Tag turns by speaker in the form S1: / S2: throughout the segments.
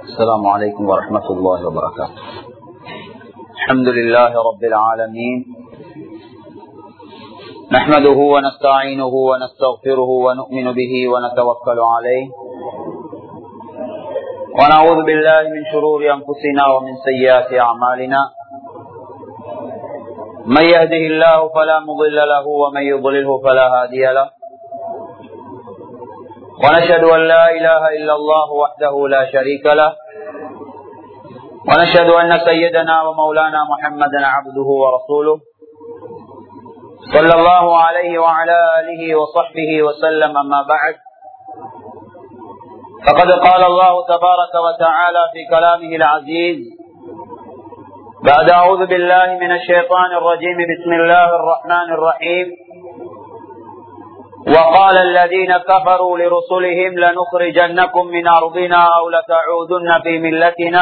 S1: السلام عليكم ورحمة الله وبركاته الحمد لله رب العالمين نحمده ونستعينه ونستغفره ونؤمن به ونتوكل عليه ونعوذ بالله من شرور أنفسنا ومن سيئات أعمالنا من يهده الله فلا مضل له ومن يضلله فلا هادي له ونشهد أن لا إله إلا الله وحده لا شريك له ونشهد أن سيدنا ومولانا محمدا عبده ورسوله صلى الله عليه وعلى آله وصحبه وسلم أما بعد فقد قال الله تبارك وتعالى في كلامه العزيز بعد أعوذ بالله من الشيطان الرجيم بسم الله الرحمن الرحيم وقال الذين كفروا لرسلهم لنخرجنكم من أرضنا أو لتعودن في ملتنا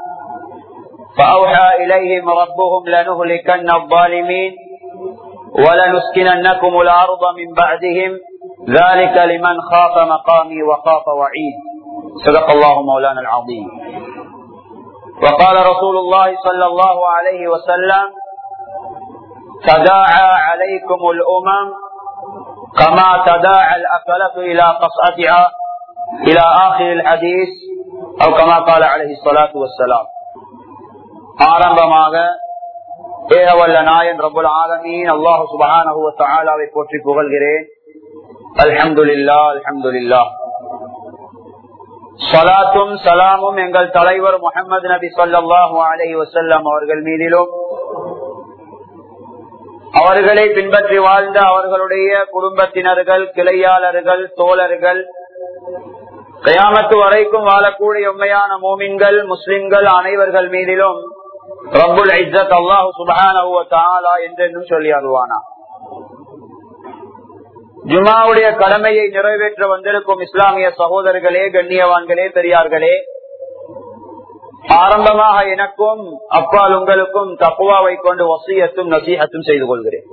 S1: فأوحى إليهم ربهم لنهلكن الظالمين ولنسكننكم الأرض من بعدهم ذلك لمن خاف مقامي وخاف وعيد صدق الله مولانا العظيم وقال رسول الله صلى الله عليه وسلم تداعى عليكم الأمم كما تداعى الأكلة إلى قصعتها إلى آخر الحديث أو كما قال عليه الصلاة والسلام ஆரம்பமாக ஏவல்ல நாயன் ரபுல் ஆலமீன் அல்லாஹு சுபஹானஹு தஆலாவை போற்றி புகழ்கிறேன் அல்ஹம்துலில்லா அல்ஹம்துலில்லா சலாத்தும் சலாமும் எங்கள் தலைவர் முகமது நபி சொல்லாஹு அலைஹி வசல்லம் அவர்கள் மீதிலும் அவர்களை பின்பற்றி வாழ்ந்த அவர்களுடைய குடும்பத்தினர்கள் கிளையாளர்கள் தோழர்கள் கயாமத்து வரைக்கும் வாழக்கூடிய உண்மையான மோமின்கள் முஸ்லிம்கள் அனைவர்கள் மீதிலும் ரபுல் ஐசத் அல்லாஹு சுபானா என்றென்றும் சொல்லி அருவானா ஜுமாவுடைய கடமையை நிறைவேற்ற வந்திருக்கும் இஸ்லாமிய சகோதரர்களே கண்ணியவான்களே பெரியார்களே ஆரம்பமாக எனக்கும் அப்பால் உங்களுக்கும் தப்புவாவை கொண்டு வசியத்தும் நசீகத்தும் செய்து கொள்கிறேன்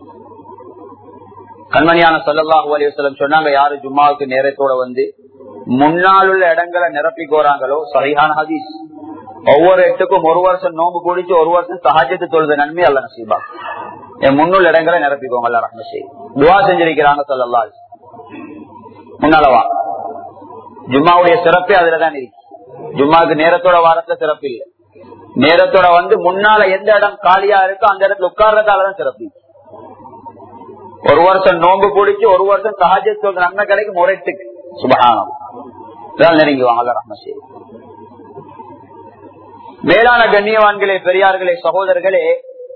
S1: கண்மணியான சல்லாஹூ அலிவசலம் சொன்னாங்க யாரு ஜும்மாவுக்கு நேரத்தோட வந்து முன்னால் உள்ள இடங்களை நிரப்பி போறாங்களோ சரியான ஹதீஸ் ஒவ்வொரு எட்டுக்கும் ஒரு வருஷம் நோம்பு குடிச்சு ஒரு வருஷம் சஹாஜத்து தொழுத நன்மை அல்ல நசீபா என் முன்னுள்ள இடங்களை நிரப்பிக்கோங்க அல்ல ரஹ்ம செய் துவா செஞ்சிருக்கிறாங்க சொல்லல்லா முன்னாலவா ஜும்மாவுடைய சிறப்பே அதுலதான் இருக்கு ஜும்மாவுக்கு நேரத்தோட வாரத்துல சிறப்பு இல்லை நேரத்தோட வந்து முன்னால எந்த இடம் காலியா இருக்கோ அந்த இடத்துல உட்கார்றதாலதான் சிறப்பு ஒரு வருஷம் நோம்பு பிடிச்சு ஒரு வருஷம் சஹாஜத்து நன்மை கிடைக்கும் முறைத்துக்கு சுபகானம் நெருங்கி வாங்க ரஹ்மசே மேலான கண்ணியவான்களே பெரியார்களே சகோதரர்களே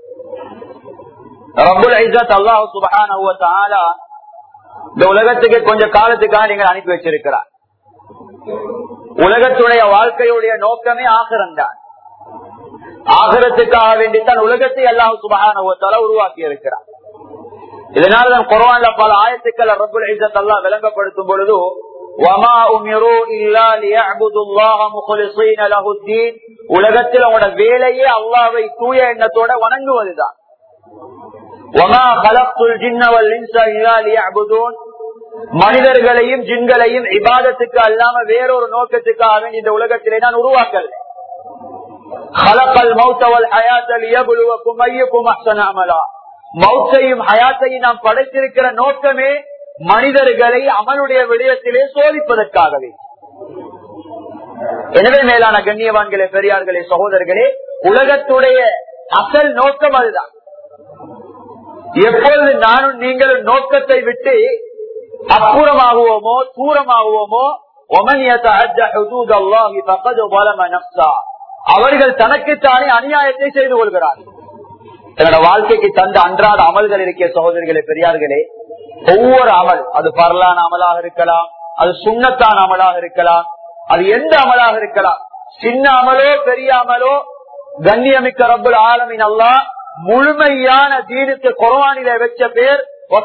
S1: ரபுல் ஐசத் அல்லாஹ் சுபகான இந்த உலகத்துக்கு கொஞ்ச காலத்துக்காக நீங்கள் அனுப்பி வச்சிருக்கிறார் உலகத்துடைய வாழ்க்கையுடைய நோக்கமே ஆகரம் தான் ஆகரத்துக்காக வேண்டித்தான் உலகத்தை அல்லாஹ் சுபகான உருவாக்கி இருக்கிறார் இதனாலதான் குரவான்ல பல ஆயத்துக்கள் ரபுல் ஐசத் அல்லா விளங்கப்படுத்தும் பொழுது உலகத்தில் அவங்களோட வேலையே அல்லாவை தூய எண்ணத்தோட வணங்குவதுதான் மனிதர்களையும் ஜின்களையும் இபாதத்துக்கு அல்லாம வேறொரு நோக்கத்துக்காக வேண்டி இந்த உலகத்திலே நான் உருவாக்கல மௌத்தையும் ஹயாத்தையும் நாம் படைத்திருக்கிற நோக்கமே மனிதர்களை அமலுடைய விடயத்திலே சோதிப்பதற்காகவே எனவே மேலான கண்ணியவான்களே பெரியார்களே சகோதரர்களே உலகத்துடைய அசல் நோக்கம் அதுதான் எப்பொழுது நானும் நீங்களும் நோக்கத்தை விட்டு அப்புறமாகுவோமோ தூரமாகுவோமோ அவர்கள் தனக்குத்தானே அநியாயத்தை செய்து கொள்கிறார்கள் தன்னோட வாழ்க்கைக்கு தந்த அன்றாட அமல்கள் இருக்கிய சகோதரிகளே பெரியார்களே ஒவ்வொரு அமல் அது பரலான அமலாக இருக்கலாம் அது சுண்ணத்தான அமலாக இருக்கலாம் அது எந்த அமலாக இருக்கலாம் சின்ன அமலோ பெரிய அமலோ கண்ணியமிக்க ரப்புல் ஆலமின் அல்லா முழுமையான தீனுக்கு குரவானில வச்ச பேர்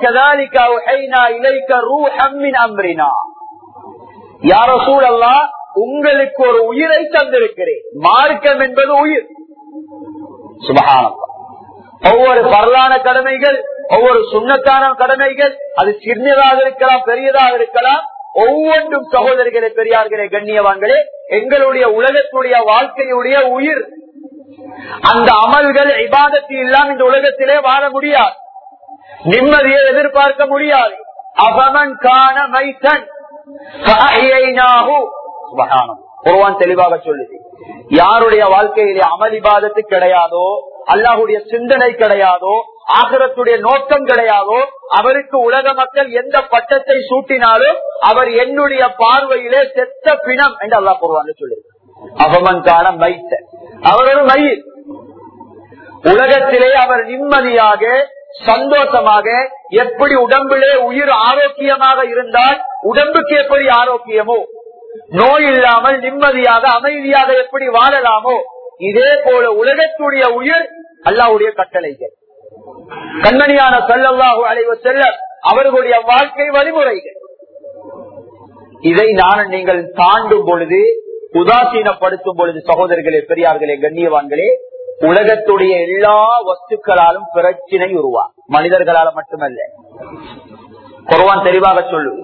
S1: யாரோ சூழல்லா உங்களுக்கு ஒரு உயிரை தந்திருக்கிறேன் மார்க்கம் என்பது உயிர் சுபகானம் ஒவ்வொரு பரலான கடமைகள் ஒவ்வொரு சுண்ணத்தான கடமைகள் அது சின்னதாக இருக்கலாம் பெரியதாக இருக்கலாம் ஒவ்வொன்றும் சகோதரிகளே பெரியார்களே கண்ணியவான்களே எங்களுடைய உலகத்துடைய வாழ்க்கையுடைய உயிர் அந்த அமல்கள் இபாதத்தில் இல்லாம இந்த உலகத்திலே வாழ முடியாது நிம்மதியை எதிர்பார்க்க முடியாது அவமன் காண மைத்தன் குர்வான் தெளிவாக சொல்லுது யாருடைய வாழ்க்கையிலே அமல் இபாதத்து கிடையாதோ அல்லாஹுடைய சிந்தனை கிடையாதோ ஆகரத்துடைய நோக்கம் கிடையாதோ அவருக்கு உலக மக்கள் எந்த பட்டத்தை சூட்டினாலும் அவர் என்னுடைய பார்வையிலே செத்த பிணம் என்று அல்லாஹ் குர்வான் சொல்லுது அவமன் காண மைத்த அவர் ஒரு மயில் உலகத்திலே அவர் நிம்மதியாக சந்தோஷமாக எப்படி உடம்பிலே உயிர் ஆரோக்கியமாக இருந்தால் உடம்புக்கு எப்படி ஆரோக்கியமோ நோய் இல்லாமல் நிம்மதியாக அமைதியாக எப்படி வாழலாமோ இதே போல உலகத்துடைய உயிர் அல்லாவுடைய கட்டளைகள் கண்மணியான சல்லல்லாஹு அலைவ செல்ல அவர்களுடைய வாழ்க்கை வழிமுறைகள் இதை நான் நீங்கள் தாண்டும் பொழுது உதாசீனப்படுத்தும் பொழுது சகோதரர்களே பெரியார்களே கண்ணியவான்களே உலகத்துடைய எல்லா வஸ்துக்களாலும் பிரச்சினை உருவா மனிதர்களால மட்டுமல்ல குர்வான் தெளிவாக சொல்லு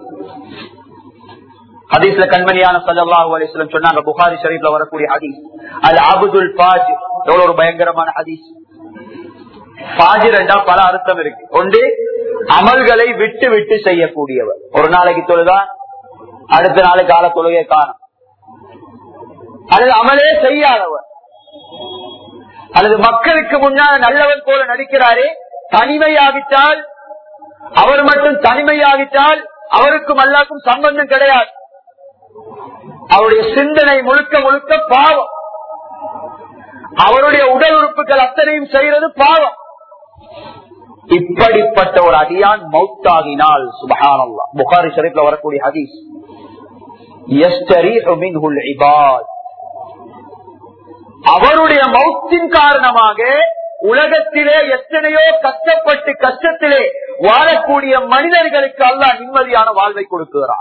S1: ஹதீஸ்ல கண்மணியான சல்லாஹூ அலிஸ்லம் சொன்னாங்க புகாரி ஷரீப்ல வரக்கூடிய ஹதீஸ் அல் அபுதுல் பாஜ் எவ்வளவு ஒரு பயங்கரமான ஹதீஸ் பாஜிர் என்றா பல அர்த்தம் இருக்கு ஒன்று அமல்களை விட்டு விட்டு செய்யக்கூடியவர் ஒரு நாளைக்கு தொழுதா அடுத்த நாளைக்கு கால தொழுகை காணும் அல்லது அமலே செய்யாதவர் அல்லது மக்களுக்கு முன்னால் நல்லவன் போல நடிக்கிறாரே தனிமையாகிட்டால் அவர் மட்டும் தனிமையாகிட்டால் அவருக்கும் அல்லாக்கும் சம்பந்தம் கிடையாது அவருடைய சிந்தனை முழுக்க முழுக்க பாவம் அவருடைய உடல் உறுப்புகள் அத்தனையும் செய்யறது பாவம் இப்படிப்பட்ட ஒரு அடியான் மௌத்தாகினால் சுபஹானல்லா புகாரி ஷரீப்ல வரக்கூடிய ஹதீஸ் அவருடைய மௌத்தின் காரணமாக உலகத்திலே எத்தனையோ கஷ்டப்பட்டு கஷ்டத்திலே வாழக்கூடிய மனிதர்களுக்கு அல்லா நிம்மதியான வாழ்வை கொடுக்கிறார்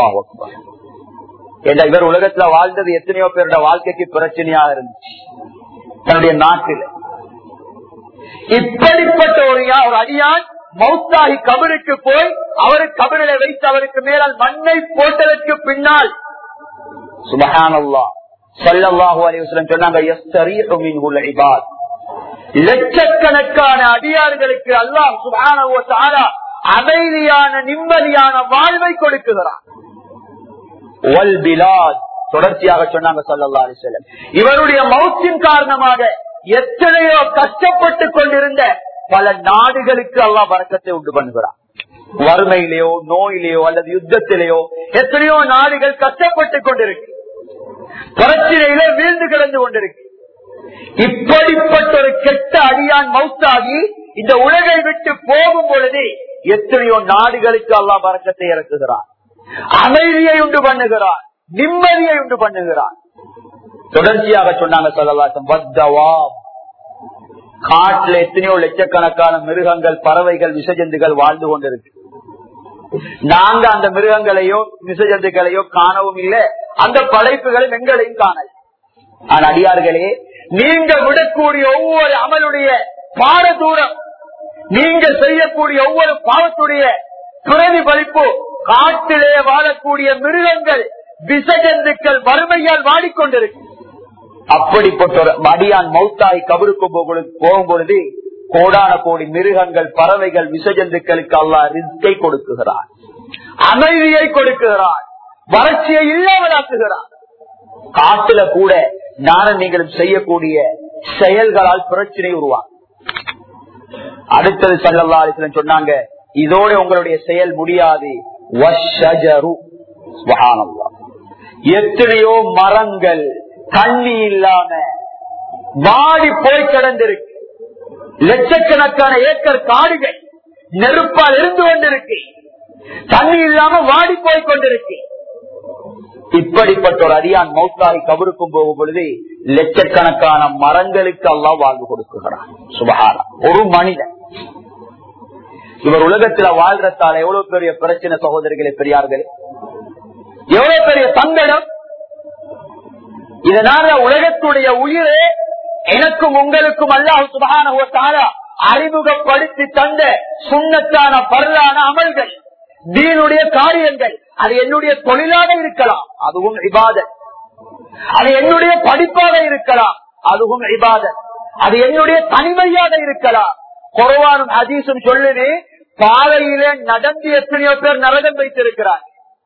S1: இவர் உலகத்துல வாழ்ந்தது எத்தனையோ பேருடைய வாழ்க்கைக்கு பிரச்சனையா இருந்துச்சு தன்னுடைய நாட்டில் இப்படிப்பட்ட ஒரு ஒரு அடியான் மௌத்தாகி கபருக்கு போய் அவரு கபரில வைத்து அவருக்கு மேலால் மண்ணை போட்டதற்கு பின்னால் சுபஹானல்லா சல்லல்லாஹு அலைவசலம் சொன்னாங்க லட்சக்கணக்கான அடியார்களுக்கு அல்லாஹ் சுபானவோ தாரா அமைதியான நிம்மதியான வாழ்வை கொடுக்குகிறான் தொடர்ச்சியாக சொன்னாங்க சல்லல்லா அலிசல்லம் இவருடைய மௌத்தின் காரணமாக எத்தனையோ கஷ்டப்பட்டு கொண்டிருந்த பல நாடுகளுக்கு அல்லா வரக்கத்தை உண்டு பண்ணுகிறான் வறுமையிலேயோ நோயிலேயோ அல்லது யுத்தத்திலேயோ எத்தனையோ நாடுகள் கஷ்டப்பட்டு கொண்டிருக்கு பிரச்சனையிலே வீழ்ந்து கிடந்து கொண்டிருக்கு இப்படிப்பட்ட ஒரு கெட்ட அடியான் மௌத்தாகி இந்த உலகை விட்டு போகும் பொழுது எத்தனையோ நாடுகளுக்கு அல்லா வரக்கத்தை இறக்குகிறான் அமைதியை உண்டு பண்ணுகிறான் நிம்மதியை உண்டு பண்ணுகிறான் தொடர்ச்சியாக சொன்னாங்க சொல்லலாசம் வத்தவா காட்டுல எத்தனையோ லட்சக்கணக்கான மிருகங்கள் பறவைகள் விசஜந்துகள் வாழ்ந்து கொண்டிருக்கு நாங்க அந்த மிருகங்களையோ விசஜந்துகளையோ காணவும் இல்லை அந்த படைப்புகளும் எங்களையும் காணல ஆனா அடியார்களே நீங்க விடக்கூடிய ஒவ்வொரு அமலுடைய பாட தூரம் நீங்க செய்யக்கூடிய ஒவ்வொரு பாவத்துடைய பிரதிபலிப்பு காட்டிலே வாழக்கூடிய மிருகங்கள் விசஜந்துக்கள் வறுமையால் வாடிக்கொண்டிருக்கு அப்படிப்பட்ட ஒரு அடியான் மௌத்தாய் கபருக்கு போகும் பொழுது கோடான கோடி மிருகங்கள் பறவைகள் விசஜந்துக்களுக்கு அல்லா ரிஸ்கை கொடுக்குகிறார் அமைதியை கொடுக்குகிறார் வறட்சியை இல்லாமலாக்குகிறார் காட்டுல கூட நானும் நீங்களும் செய்யக்கூடிய செயல்களால் பிரச்சனை உருவாங்க அடுத்தது சல்லல்லா அலிஸ்லம் சொன்னாங்க இதோட உங்களுடைய செயல் முடியாது எத்தனையோ மரங்கள் தண்ணி இல்லாம வாடி போய் கிடந்திருக்கு லட்சக்கணக்கான ஏக்கர் காடுகள் நெருப்பால் இருந்து கொண்டிருக்கு தண்ணி இல்லாம வாடி போய் கொண்டிருக்கு இப்படிப்பட்ட ஒரு அடியான் மௌத்தாகி கபருக்கும் போகும் பொழுது லட்சக்கணக்கான மரங்களுக்கு எல்லாம் வாழ்வு கொடுக்குகிறான் சுபகாரா ஒரு மனிதன் இவர் உலகத்துல வாழ்றதால எவ்வளவு பெரிய பிரச்சனை சகோதரிகளே பெரியார்களே எவ்வளவு பெரிய சங்கடம் இதனால உலகத்துடைய உயிரே எனக்கும் உங்களுக்கும் அல்லாஹ் சுபகான அறிமுகப்படுத்தி தந்த சுண்ணத்தான பரலான அமல்கள் தீனுடைய காரியங்கள் அது என்னுடைய தொழிலாக இருக்கலாம் அதுவும் இபாதத் அது என்னுடைய படிப்பாக இருக்கலாம் அதுவும் இபாதத் அது என்னுடைய தனிமையாக இருக்கலாம் குறவானும் ஹதீஸும் சொல்லுது பாதையிலே நடந்து எத்தனையோ பேர் நரகம் வைத்திருக்கிறார்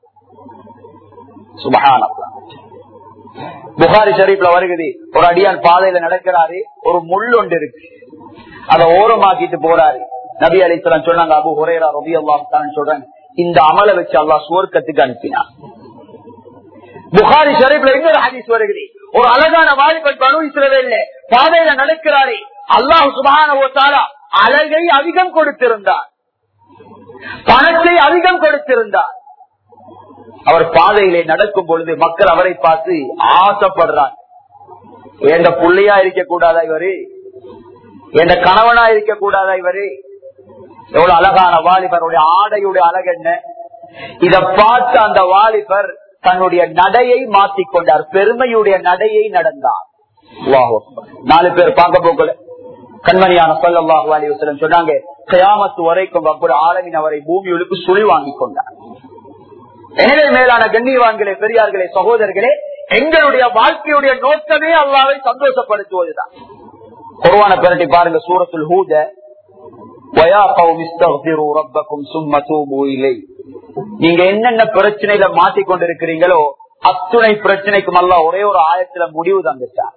S1: சுபகானல்லா புகாரி ஷரீப்ல வருகிறது ஒரு அடியான் பாதையில நடக்கிறாரு ஒரு முள் ஒன்று இருக்கு அதை ஓரமாக்கிட்டு போறாரு நபி அலிஸ்லாம் சொன்னாங்க அபு ஹுரேரா ரபி அல்லாஹ் சொல்றாங்க இந்த அமலை வச்சு அல்லாஹ் சுவர்க்கத்துக்கு அனுப்பினார் புகாரி ஷரீப்ல இன்னொரு ஹதீஸ் வருகிறது ஒரு அழகான வாலிபன் பனு இஸ்ரவேல்ல பாதையில நடக்கிறாரே அல்லாஹ் சுபான அழகை அதிகம் கொடுத்திருந்தார் பணத்தை அதிகம் கொடுத்திருந்தார் அவர் பாதையிலே நடக்கும் பொழுது மக்கள் அவரை பார்த்து ஆசைப்படுறாங்க எந்த புள்ளையா இருக்க கூடாதா இவரு எந்த கணவனா இருக்க கூடாதா இவரு எவ்வளவு அழகான வாலிபருடைய ஆடையுடைய அழகு என்ன இத பார்த்து அந்த வாலிபர் தன்னுடைய நடையை மாற்றிக்கொண்டார் பெருமையுடைய நடையை நடந்தார் அல்லாஹ் அக்பர். நாலு பேர் பார்க்க போகல கண்மணியான சொல்லல்லாஹு அலைஹி வஸல்லம் சொன்னாங்க கயாமத்து வரைக்கும் அப்புறம் ஆலமின் அவரை பூமியுக்கு சுழி வாங்கி கொண்டார் எனவே மேலான கண்ணியவான்களே பெரியார்களே சகோதரர்களே எங்களுடைய வாழ்க்கையுடைய நோக்கமே அல்லாவை சந்தோஷப்படுத்துவதுதான் குர்வான பிரட்டி பாருங்க சூரத்துல் ஹூத وَيَا قَوْمِ اسْتَغْفِرُوا رَبَّكُمْ ثُمَّ تُوبُوا إِلَيْهِ நீங்க என்னென்ன பிரச்சனையில மாட்டிக்கொண்டிருக்கிறீங்களோ அத்துணை பிரச்சனைக்கும் அல்ல ஒரே ஒரு ஆயத்துல முடிவு தந்துட்டார்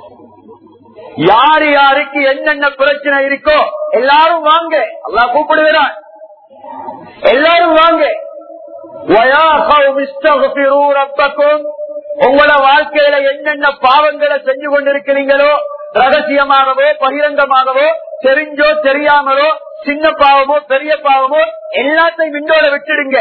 S1: யாரு யாருக்கு என்னென்ன பிரச்சனை இருக்கோ எல்லாரும் வாங்க அல்லா கூப்பிடுகிறான் எல்லாரும் வாங்க وَيَا قَوْمِ اسْتَغْفِرُوا رَبَّكُمْ உங்களோட வாழ்க்கையில என்னென்ன பாவங்களை செஞ்சு கொண்டிருக்கிறீங்களோ ரகசியமாகவோ பகிரங்கமாகவோ தெரிஞ்சோ தெரியாமலோ சின்ன பாவமோ பெரிய பாவமோ எல்லாத்தையும் விண்டோட விட்டுடுங்க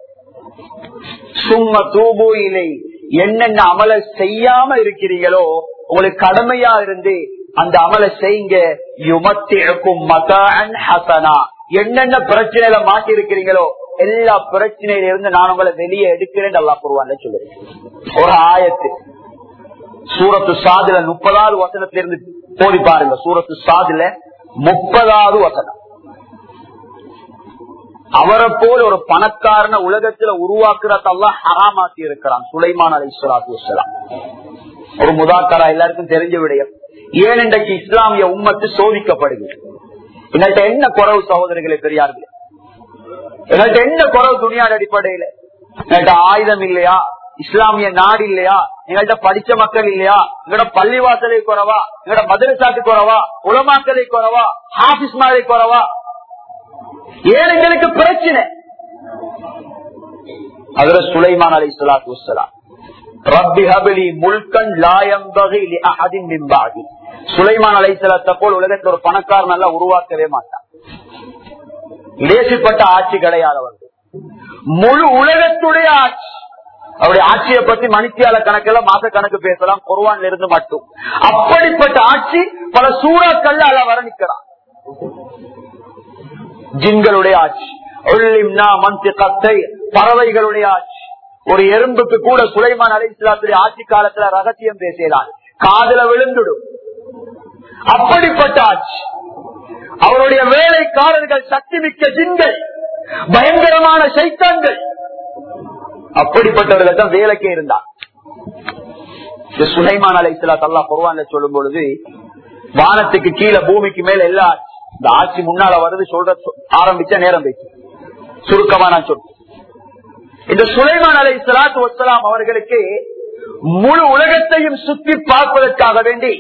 S1: சும்மா தூபு இலை என்னென்ன அமலை செய்யாம இருக்கிறீங்களோ உங்களுக்கு கடமையா இருந்து அந்த அமலை செய்யுங்க யுமத்திற்கும் மகான் ஹசனா என்னென்ன பிரச்சனையில மாட்டி இருக்கிறீங்களோ எல்லா பிரச்சனையில இருந்து நான் உங்களை வெளியே எடுக்கிறேன் அல்லா குருவான்ல சொல்லுறேன் ஒரு ஆயத்து சூரத்து சாதுல முப்பதாவது வசனத்திலிருந்து போடி பாருங்க சூரத்து சாதுல முப்பதாவது வசனம் அவரை போல ஒரு பணக்காரன உலகத்துல உருவாக்குறதெல்லாம் ஹராமாக்கி இருக்கிறான் சுலைமான் அலி சொலாத்து வசலாம் ஒரு முதாக்கரா எல்லாருக்கும் தெரிஞ்ச விடயம் ஏன் இன்றைக்கு இஸ்லாமிய உம்மத்து சோதிக்கப்படுகிறது எங்கள்கிட்ட என்ன குறவு சகோதரர்களே பெரியார்களே எங்கள்கிட்ட என்ன குறவு துணியாட அடிப்படையில எங்கள்கிட்ட ஆயுதம் இல்லையா இஸ்லாமிய நாடு இல்லையா எங்கள்கிட்ட படிச்ச மக்கள் இல்லையா எங்களோட பள்ளிவாசலை குறவா எங்களோட மதுரசாக்கு குறவா உலமாக்களை குறவா ஹாபிஸ் மாதிரி குறவா ஏன் எங்களுக்கு பிரச்சனை அதுல சுலைமான் அலி சலாத்து வலாம் ரப்பி ஹபிலி முல்கன் லாயம் மிம்பாகி சுலைமான் அலை சலாத்த போல் உலகத்தில் ஒரு பணக்காரன் நல்லா உருவாக்கவே மாட்டான் லேசிப்பட்ட ஆட்சி கிடையாதவர்கள் முழு உலகத்துடைய ஆட்சி அவருடைய ஆட்சியை பத்தி மணித்தியால கணக்கில் மாச கணக்கு பேசலாம் குர்வான்ல இருந்து மட்டும் அப்படிப்பட்ட ஆட்சி பல சூறாக்கல்ல அல்ல வர்ணிக்கிறான் ஜின்களுடைய ஆட்சி கத்தை பறவைகளுடைய ஆட்சி ஒரு எறும்புக்கு கூட சுலைமான் அலிஸ்லாத்துடைய ஆட்சி காலத்துல ரகசியம் பேசலாம் காதல விழுந்துடும் அப்படிப்பட்ட ஆட்சி அவருடைய வேலைக்காரர்கள் சக்தி மிக்க ஜின்கள் பயங்கரமான சைத்தான்கள் அப்படிப்பட்டவர்கள் தான் வேலைக்கே இருந்தார் சுலைமான் அலை அல்லா குர்வான்ல சொல்லும் பொழுது வானத்துக்கு கீழே பூமிக்கு மேல எல்லா இந்த ஆட்சி முன்னால வருது சொல்ற ஆரம்பிச்ச நேரம் பேச்சு சுருக்கமா நான் சொல்றேன் இந்த சுலைமான் அலை சலாத்து வசலாம் அவர்களுக்கு முழு உலகத்தையும் சுத்தி பார்ப்பதற்காக வேண்டி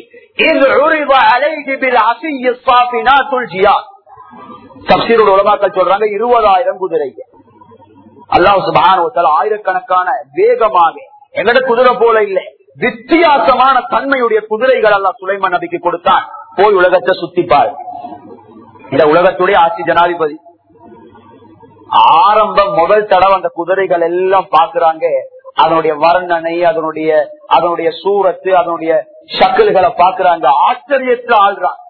S1: தப்சீரோட உலமாக்கள் சொல்றாங்க இருபதாயிரம் குதிரைகள் அல்லாஹ் சுபான ஆயிரக்கணக்கான வேகமாக எங்கட குதிரை போல இல்லை வித்தியாசமான தன்மையுடைய குதிரைகள் அல்லா சுலைமான் நபிக்கு கொடுத்தான் போய் உலகத்தை சுத்திப்பார் இந்த உலகத்துடைய ஆட்சி ஜனாதிபதி ஆரம்பம் முதல் தடவை அந்த குதிரைகள் எல்லாம் பாக்குறாங்க அதனுடைய வர்ணனை அதனுடைய அதனுடைய சூரத்து அதனுடைய சக்கல்களை பாக்குறாங்க ஆச்சரியத்துல ஆள்றாங்க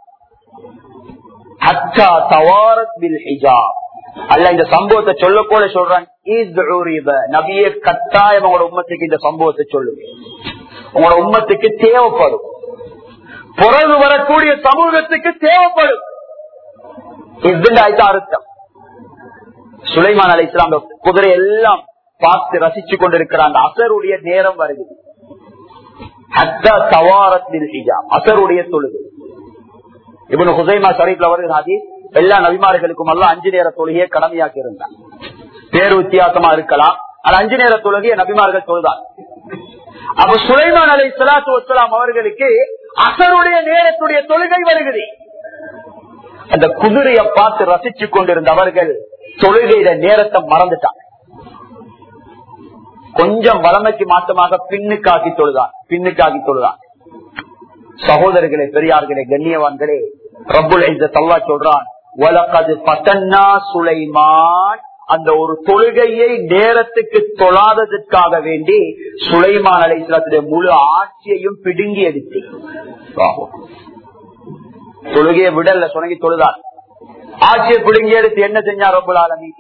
S1: அல்ல இந்த சம்பவத்தை சொல்ல போல சொல்றான் நபிய கட்டாயம் உங்களோட உம்மத்துக்கு இந்த சம்பவத்தை சொல்லுங்க உங்களோட உம்மத்துக்கு தேவைப்படும் பிறகு வரக்கூடிய சமூகத்துக்கு தேவைப்படும் இதுதான் அர்த்தம் சுலைமான் அலி இஸ்லாம் குதிரை எல்லாம் பார்த்து ரசிச்சு கொண்டிருக்கிற அந்த அசருடைய நேரம் வருது ஹத்தா தவாரத்தில் ஹிஜாப் அசருடைய தொழுகை இவனு ஹுசைமா ஷரீப்ல வருகிற ஹதீஸ் எல்லா நபிமார்களுக்கும் எல்லாம் அஞ்சு நேர தொழுகையை கடமையாக்கி இருந்தான் பேர் வித்தியாசமா இருக்கலாம் ஆனா அஞ்சு நேர தொழுகையை நபிமார்கள் தொழுதான் அப்ப சுலைமான் அலை சலாத்து வசலாம் அவர்களுக்கு அசருடைய நேரத்துடைய தொழுகை வருகிறது அந்த குதிரையை பார்த்து ரசிச்சு கொண்டிருந்த அவர்கள் தொழுகையில நேரத்தை மறந்துட்டாங்க கொஞ்சம் வளமைக்கு மாற்றமாக பின்னுக்காக்கி தொழுதான் பின்னுக்காக்கி தொழுதான் சகோதரர்களே பெரியார்களே கண்ணியவான்களே ரப்புல் இந்த தல்லா சொல்றான் வலக்கது பத்தன்னா சுலைமான் அந்த ஒரு தொழுகையை நேரத்துக்கு தொழாததற்காக வேண்டி சுலைமான் அலைசலத்துடைய முழு ஆட்சியையும் பிடுங்கி எடுத்து தொழுகையை விடல சுணங்கி தொழுதான் ஆட்சியை பிடுங்கி எடுத்து என்ன செஞ்சார் ரப்புல் ஆலமி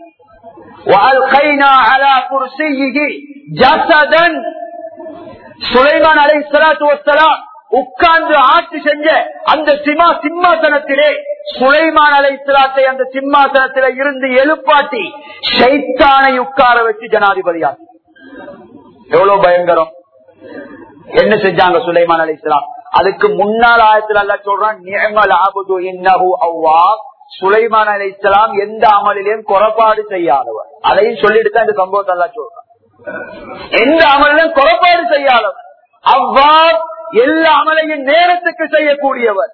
S1: சுலைமான் அலை சலாத்து வசலாம் உட்கார்ந்து ஆட்சி செஞ்ச அந்த சிமா சிம்மாசனத்திலே சுலைமான் அலை சிலாத்தை அந்த சிம்மாசனத்தில இருந்து எழுப்பாட்டி சைத்தானை உட்கார வச்சு ஜனாதிபதியாச்சு எவ்வளவு பயங்கரம் என்ன செஞ்சாங்க சுலைமான் அலை அதுக்கு முன்னாள் ஆயத்தில் அல்ல சொல்றான் நியமல் ஆபுது இன்னஹு அவ்வா சுலைமான் அலை எந்த அமலிலையும் குறைபாடு செய்யாதவர் அதையும் சொல்லிட்டு தான் இந்த சம்பவத்தை எல்லாம் சொல்றான் எந்த அமலிலும் குறைபாடு செய்யாதவர் அவ்வா எல்லா அமலையும் நேரத்துக்கு செய்யக்கூடியவர்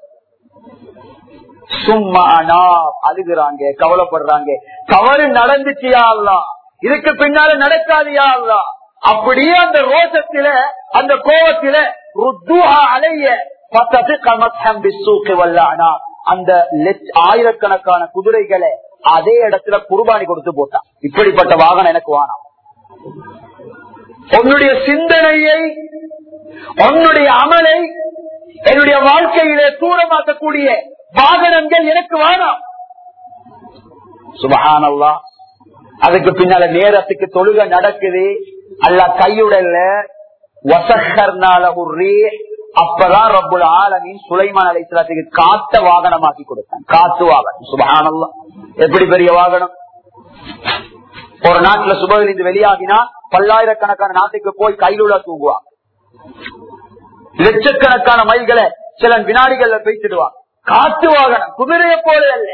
S1: சும்மானா அழுகுறாங்க கவலைப்படுறாங்க தவறு நடந்துச்சியா அல்லா இதுக்கு பின்னால நடக்காதியா அல்லா அப்படியே அந்த ரோஷத்தில அந்த கோபத்தில ருத்துஹா அலைய அந்த ஆயிரக்கணக்கான குதிரைகளை அதே இடத்துல குர்பானி கொடுத்து போட்டான் இப்படிப்பட்ட வாகனம் எனக்கு வானம் உன்னுடைய சிந்தனையை உன்னுடைய அமலை என்னுடைய வாழ்க்கையிலே தூரமாக்கக்கூடிய வாகனங்கள் எனக்கு வேணாம் சுபகானல்லா அதுக்கு பின்னால நேரத்துக்கு தொழுக நடக்குது அல்ல கையுடல்ல வசக்கர்னால ஒரு அப்பதான் ரப்புல் ஆலமின் சுலைமான் அலைத்துக்கு காத்த வாகனமாக்கி கொடுத்தான் காத்து வாகனம் சுபகானல்லா எப்படி பெரிய வாகனம் ஒரு நாட்டுல சுபகிலிருந்து வெளியாகினா பல்லாயிரக்கணக்கான நாட்டுக்கு போய் கையிலுள்ள தூங்குவாங்க லட்சக்கணக்கான மைல்களை சில வினாடிகள்ல பேசிடுவாங்க காத்து வாகனம் குதிரையை போல அல்ல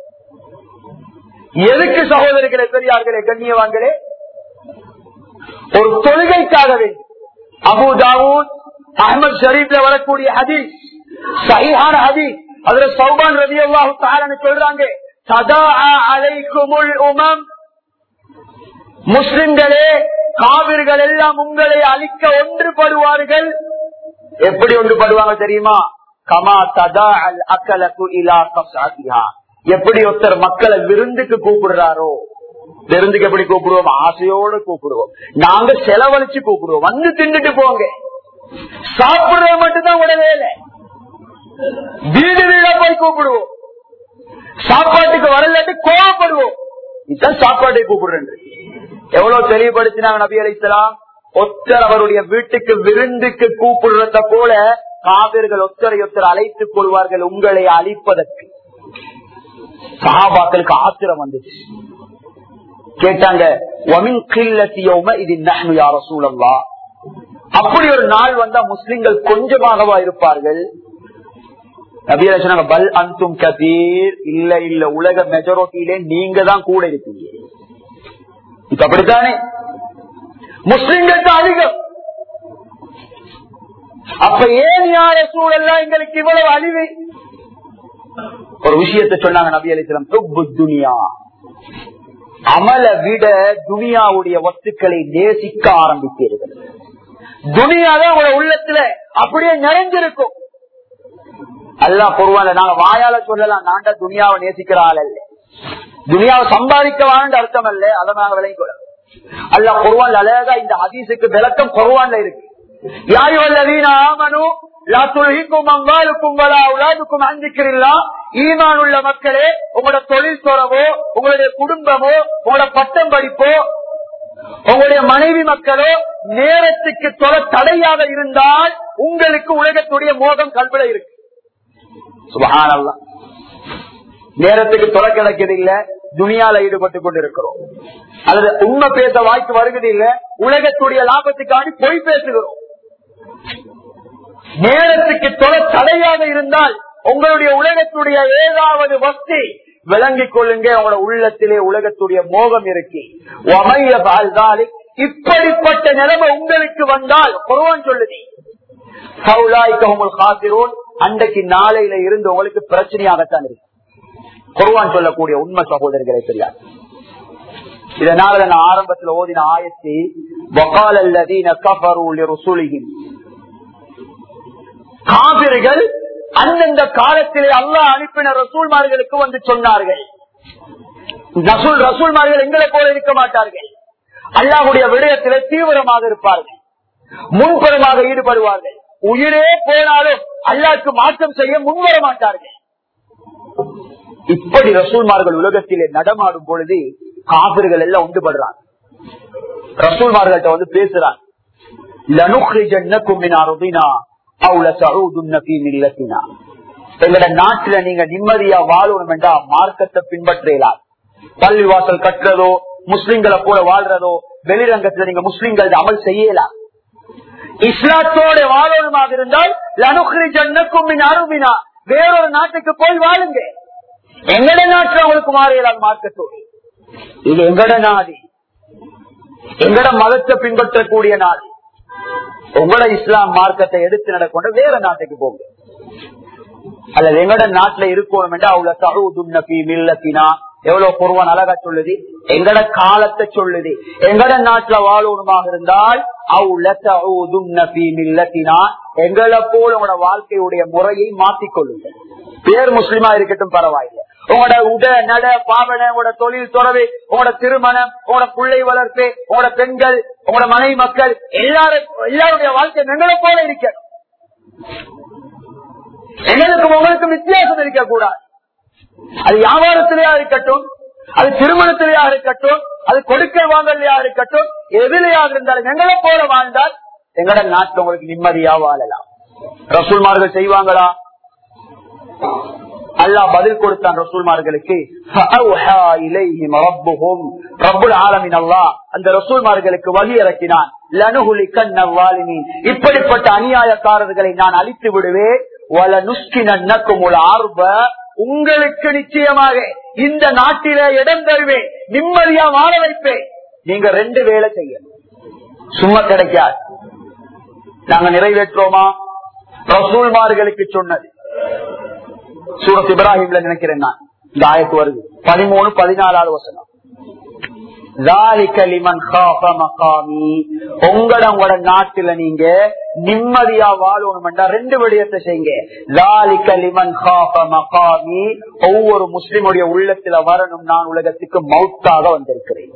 S1: எதுக்கு சகோதரிகளே பெரியார்களே கண்ணியவான்களே ஒரு தொழுகைக்காக வேண்டும் அபு தாவூத் அஹமது ஷரீப்ல வரக்கூடிய ஹதீஸ் சஹிஹான ஹதீஸ் அதுல சௌபான் ரவி அல்லாஹு தாரன்னு சொல்றாங்க சதா அலைக்குமுள் உமம் முஸ்லிம்களே காவிர்கள் எல்லாம் உங்களை அழிக்க ஒன்றுபடுவார்கள் எப்படி ஒன்றுபடுவாங்க தெரியுமா கமா ததா அல் அக்கலகு இலா கசாதிஹா எப்படி ஒருத்தர் மக்களை விருந்துக்கு கூப்பிடுறாரோ விருந்துக்கு எப்படி கூப்பிடுவோம் ஆசையோட கூப்பிடுவோம் நாங்க செலவழிச்சு கூப்பிடுவோம் வந்து தின்னுட்டு போங்க சாப்பிடுறது மட்டும்தான் உடனே இல்லை வீடு வீடா போய் கூப்பிடுவோம் சாப்பாட்டுக்கு வரலாட்டு கோவப்படுவோம் இதுதான் சாப்பாட்டை கூப்பிடுறேன் எவ்வளவு தெளிவுபடுத்தினாங்க நபி அலிஸ்லாம் ஒத்தர் அவருடைய வீட்டுக்கு விருந்துக்கு கூப்பிடுறத போல காவிர்கள் ஒத்தரை ஒத்தர் அழைத்துக் கொள்வார்கள் உங்களை அழிப்பதற்கு சகாபாக்களுக்கு ஆத்திரம் வந்துச்சு கேட்டாங்க இது யார சூழல்லா அப்படி ஒரு நாள் வந்தா முஸ்லிம்கள் கொஞ்சமாகவா இருப்பார்கள் நபியா சொன்னாங்க பல் அந்தும் கதீர் இல்ல இல்ல உலக மெஜாரிட்டியிலே நீங்க தான் கூட இருப்பீங்க இப்ப அப்படித்தானே முஸ்லிம்களுக்கு அதிகம் அப்ப ஏன் யார சூழல்லாம் எங்களுக்கு இவ்வளவு அழிவு ஒரு விஷயத்தை சொன்னாங்க நபி அலிஸ்லாம் துப்பு துனியா அமல விட துனியாவுடைய வஸ்துக்களை நேசிக்க ஆரம்பித்தீர்கள் துனியாதான் உங்களோட உள்ளத்துல அப்படியே நிறைஞ்சிருக்கும் அல்லா பொருவாங்க நாங்க வாயால சொல்லலாம் நான்டா துனியாவை நேசிக்கிற ஆள் அல்ல துனியாவை சம்பாதிக்க வாழ்ந்த அர்த்தம் அல்ல அதை நாங்க விளங்கி கொள்ள அல்ல பொருவான் அழகா இந்த ஹதீஸுக்கு விளக்கம் பொருவான்ல இருக்கு யாயுவல்லவீன ஆமனு ஈமான் உள்ள மக்களே உங்களோட தொழில் துறவோ உங்களுடைய குடும்பமோ உங்களோட பட்டம் படிப்போ உங்களுடைய மனைவி மக்களோ நேரத்துக்கு தொலை தடையாக இருந்தால் உங்களுக்கு உலகத்துடைய மோகம் கல்வில இருக்கு சுபகானல்லாம் நேரத்துக்கு தொலை கிடைக்கிறது இல்ல துணியால ஈடுபட்டு கொண்டிருக்கிறோம் அல்லது உண்மை பேச வாய்ப்பு வருகிறது இல்ல உலகத்துடைய லாபத்துக்காண்டி பொய் பேசுகிறோம் நேரத்துக்கு தொலை தடையாக இருந்தால் உங்களுடைய உலகத்துடைய ஏதாவது வஸ்தி விளங்கிக் கொள்ளுங்க உங்களோட உள்ளத்திலே உலகத்துடைய மோகம் இருக்கு ஒமைய வாழ்ந்தால் இப்படிப்பட்ட நிலைமை உங்களுக்கு வந்தால் குருவான் சொல்லுது அன்றைக்கு நாளையில இருந்து உங்களுக்கு பிரச்சனையாகத்தான் இருக்கு குருவான் சொல்லக்கூடிய உண்மை சகோதரர்களை தெரியாது இதனால நான் ஆரம்பத்தில் ஓதின ஆயத்தி வகால் அல்லதீன கஃபரு லிருசுலிஹிம் காபிர்கள் அந்தந்த காலத்திலே அல்லாஹ் அனுப்பின ரசூல்மார்களுக்கு வந்து சொன்னார்கள் ரசூல் ரசூல்மார்கள் எங்களை போல இருக்க மாட்டார்கள் அல்லாஹுடைய விடயத்திலே தீவிரமாக இருப்பார்கள் முன்புறமாக ஈடுபடுவார்கள் உயிரே போனாலும் அல்லாஹ்க்கு மாற்றம் செய்ய முன்வர மாட்டார்கள் இப்படி ரசூல்மார்கள் உலகத்திலே நடமாடும் பொழுது காபிர்கள் எல்லாம் ஒன்றுபடுறாங்க ரசூல்மார்கள்ட்ட வந்து பேசுறாங்க எங்கட நாட்டுல நீங்க நிம்மதியா வாழணும் என்றா மார்க்கத்தை பின்பற்றலாம் பள்ளிவாசல் கட்டுறதோ முஸ்லிம்களை போல வாழ்றதோ வெளிரங்கத்துல நீங்க முஸ்லிம்கள் அமல் செய்யலாம் இஸ்லாத்தோட வாழணுமாக இருந்தால் லனுக்ரி ஜன்னக்கும் அருமினா வேறொரு நாட்டுக்கு போய் வாழுங்க எங்கட நாட்டுல அவங்களுக்கு மாறியலாம் மார்க்கத்தோடு இது எங்கட நாடு எங்கட மதத்தை பின்பற்றக்கூடிய நாடு உங்களோட இஸ்லாம் மார்க்கத்தை எடுத்து நடக்கொண்ட வேற நாட்டுக்கு போங்க அல்லது எங்கட நாட்டுல இருக்கணும் என்று அவங்க தருதுன்னபி மில்லத்தினா எவ்வளவு பொருவன் அழகா சொல்லுது எங்கட காலத்தை சொல்லுது எங்கட நாட்டுல வாழணுமாக இருந்தால் மில்லத்தினா எங்களை போல உங்களோட வாழ்க்கையுடைய முறையை மாற்றிக்கொள்ளுங்க பேர் முஸ்லிமா இருக்கட்டும் பரவாயில்லை உங்களோட உட நட பாவனை உங்களோட தொழில் துறவு உங்களோட திருமணம் உங்களோட பிள்ளை வளர்ப்பு உங்களோட பெண்கள் உங்களோட மனைவி மக்கள் எல்லாரும் எல்லாருடைய வாழ்க்கை எங்களை போல இருக்க எங்களுக்கும் உங்களுக்கும் வித்தியாசம் இருக்க கூடாது அது வியாபாரத்திலேயா இருக்கட்டும் அது திருமணத்திலேயா இருக்கட்டும் அது கொடுக்கல் வாங்கலையா இருக்கட்டும் எதிலையாக இருந்தாலும் எங்களை போல வாழ்ந்தால் எங்களோட நாட்டில் உங்களுக்கு நிம்மதியா வாழலாம் ரசூல்மார்கள் செய்வாங்களா அல்லாஹ் பதில் கொடுத்தான் ரசூல்மார்களுக்கு அந்த ரசூல்மார்களுக்கு வழி இறக்கினான் இப்படிப்பட்ட அநியாயக்காரர்களை நான் அழித்து விடுவேன் உங்களுக்கு நிச்சயமாக இந்த நாட்டில இடம் தருவேன் நிம்மதியா வாழ வைப்பேன் நீங்க ரெண்டு வேலை செய்யணும் சும்மா கிடைக்காது நாங்க நிறைவேற்றுவோமா ரசூல்மார்களுக்கு சொன்னது சூரத் இப்ராஹிம்ல நினைக்கிறேன் நான் இந்த ஆயத்து வருது பதிமூணு பதினாலாவது வசனம் உங்களோட உங்களோட நாட்டுல நீங்க நிம்மதியா வாழணும் ரெண்டு விடயத்தை செய்யுங்க ஒவ்வொரு முஸ்லிமுடைய உள்ளத்துல வரணும் நான் உலகத்துக்கு மவுத்தாக வந்திருக்கிறேன்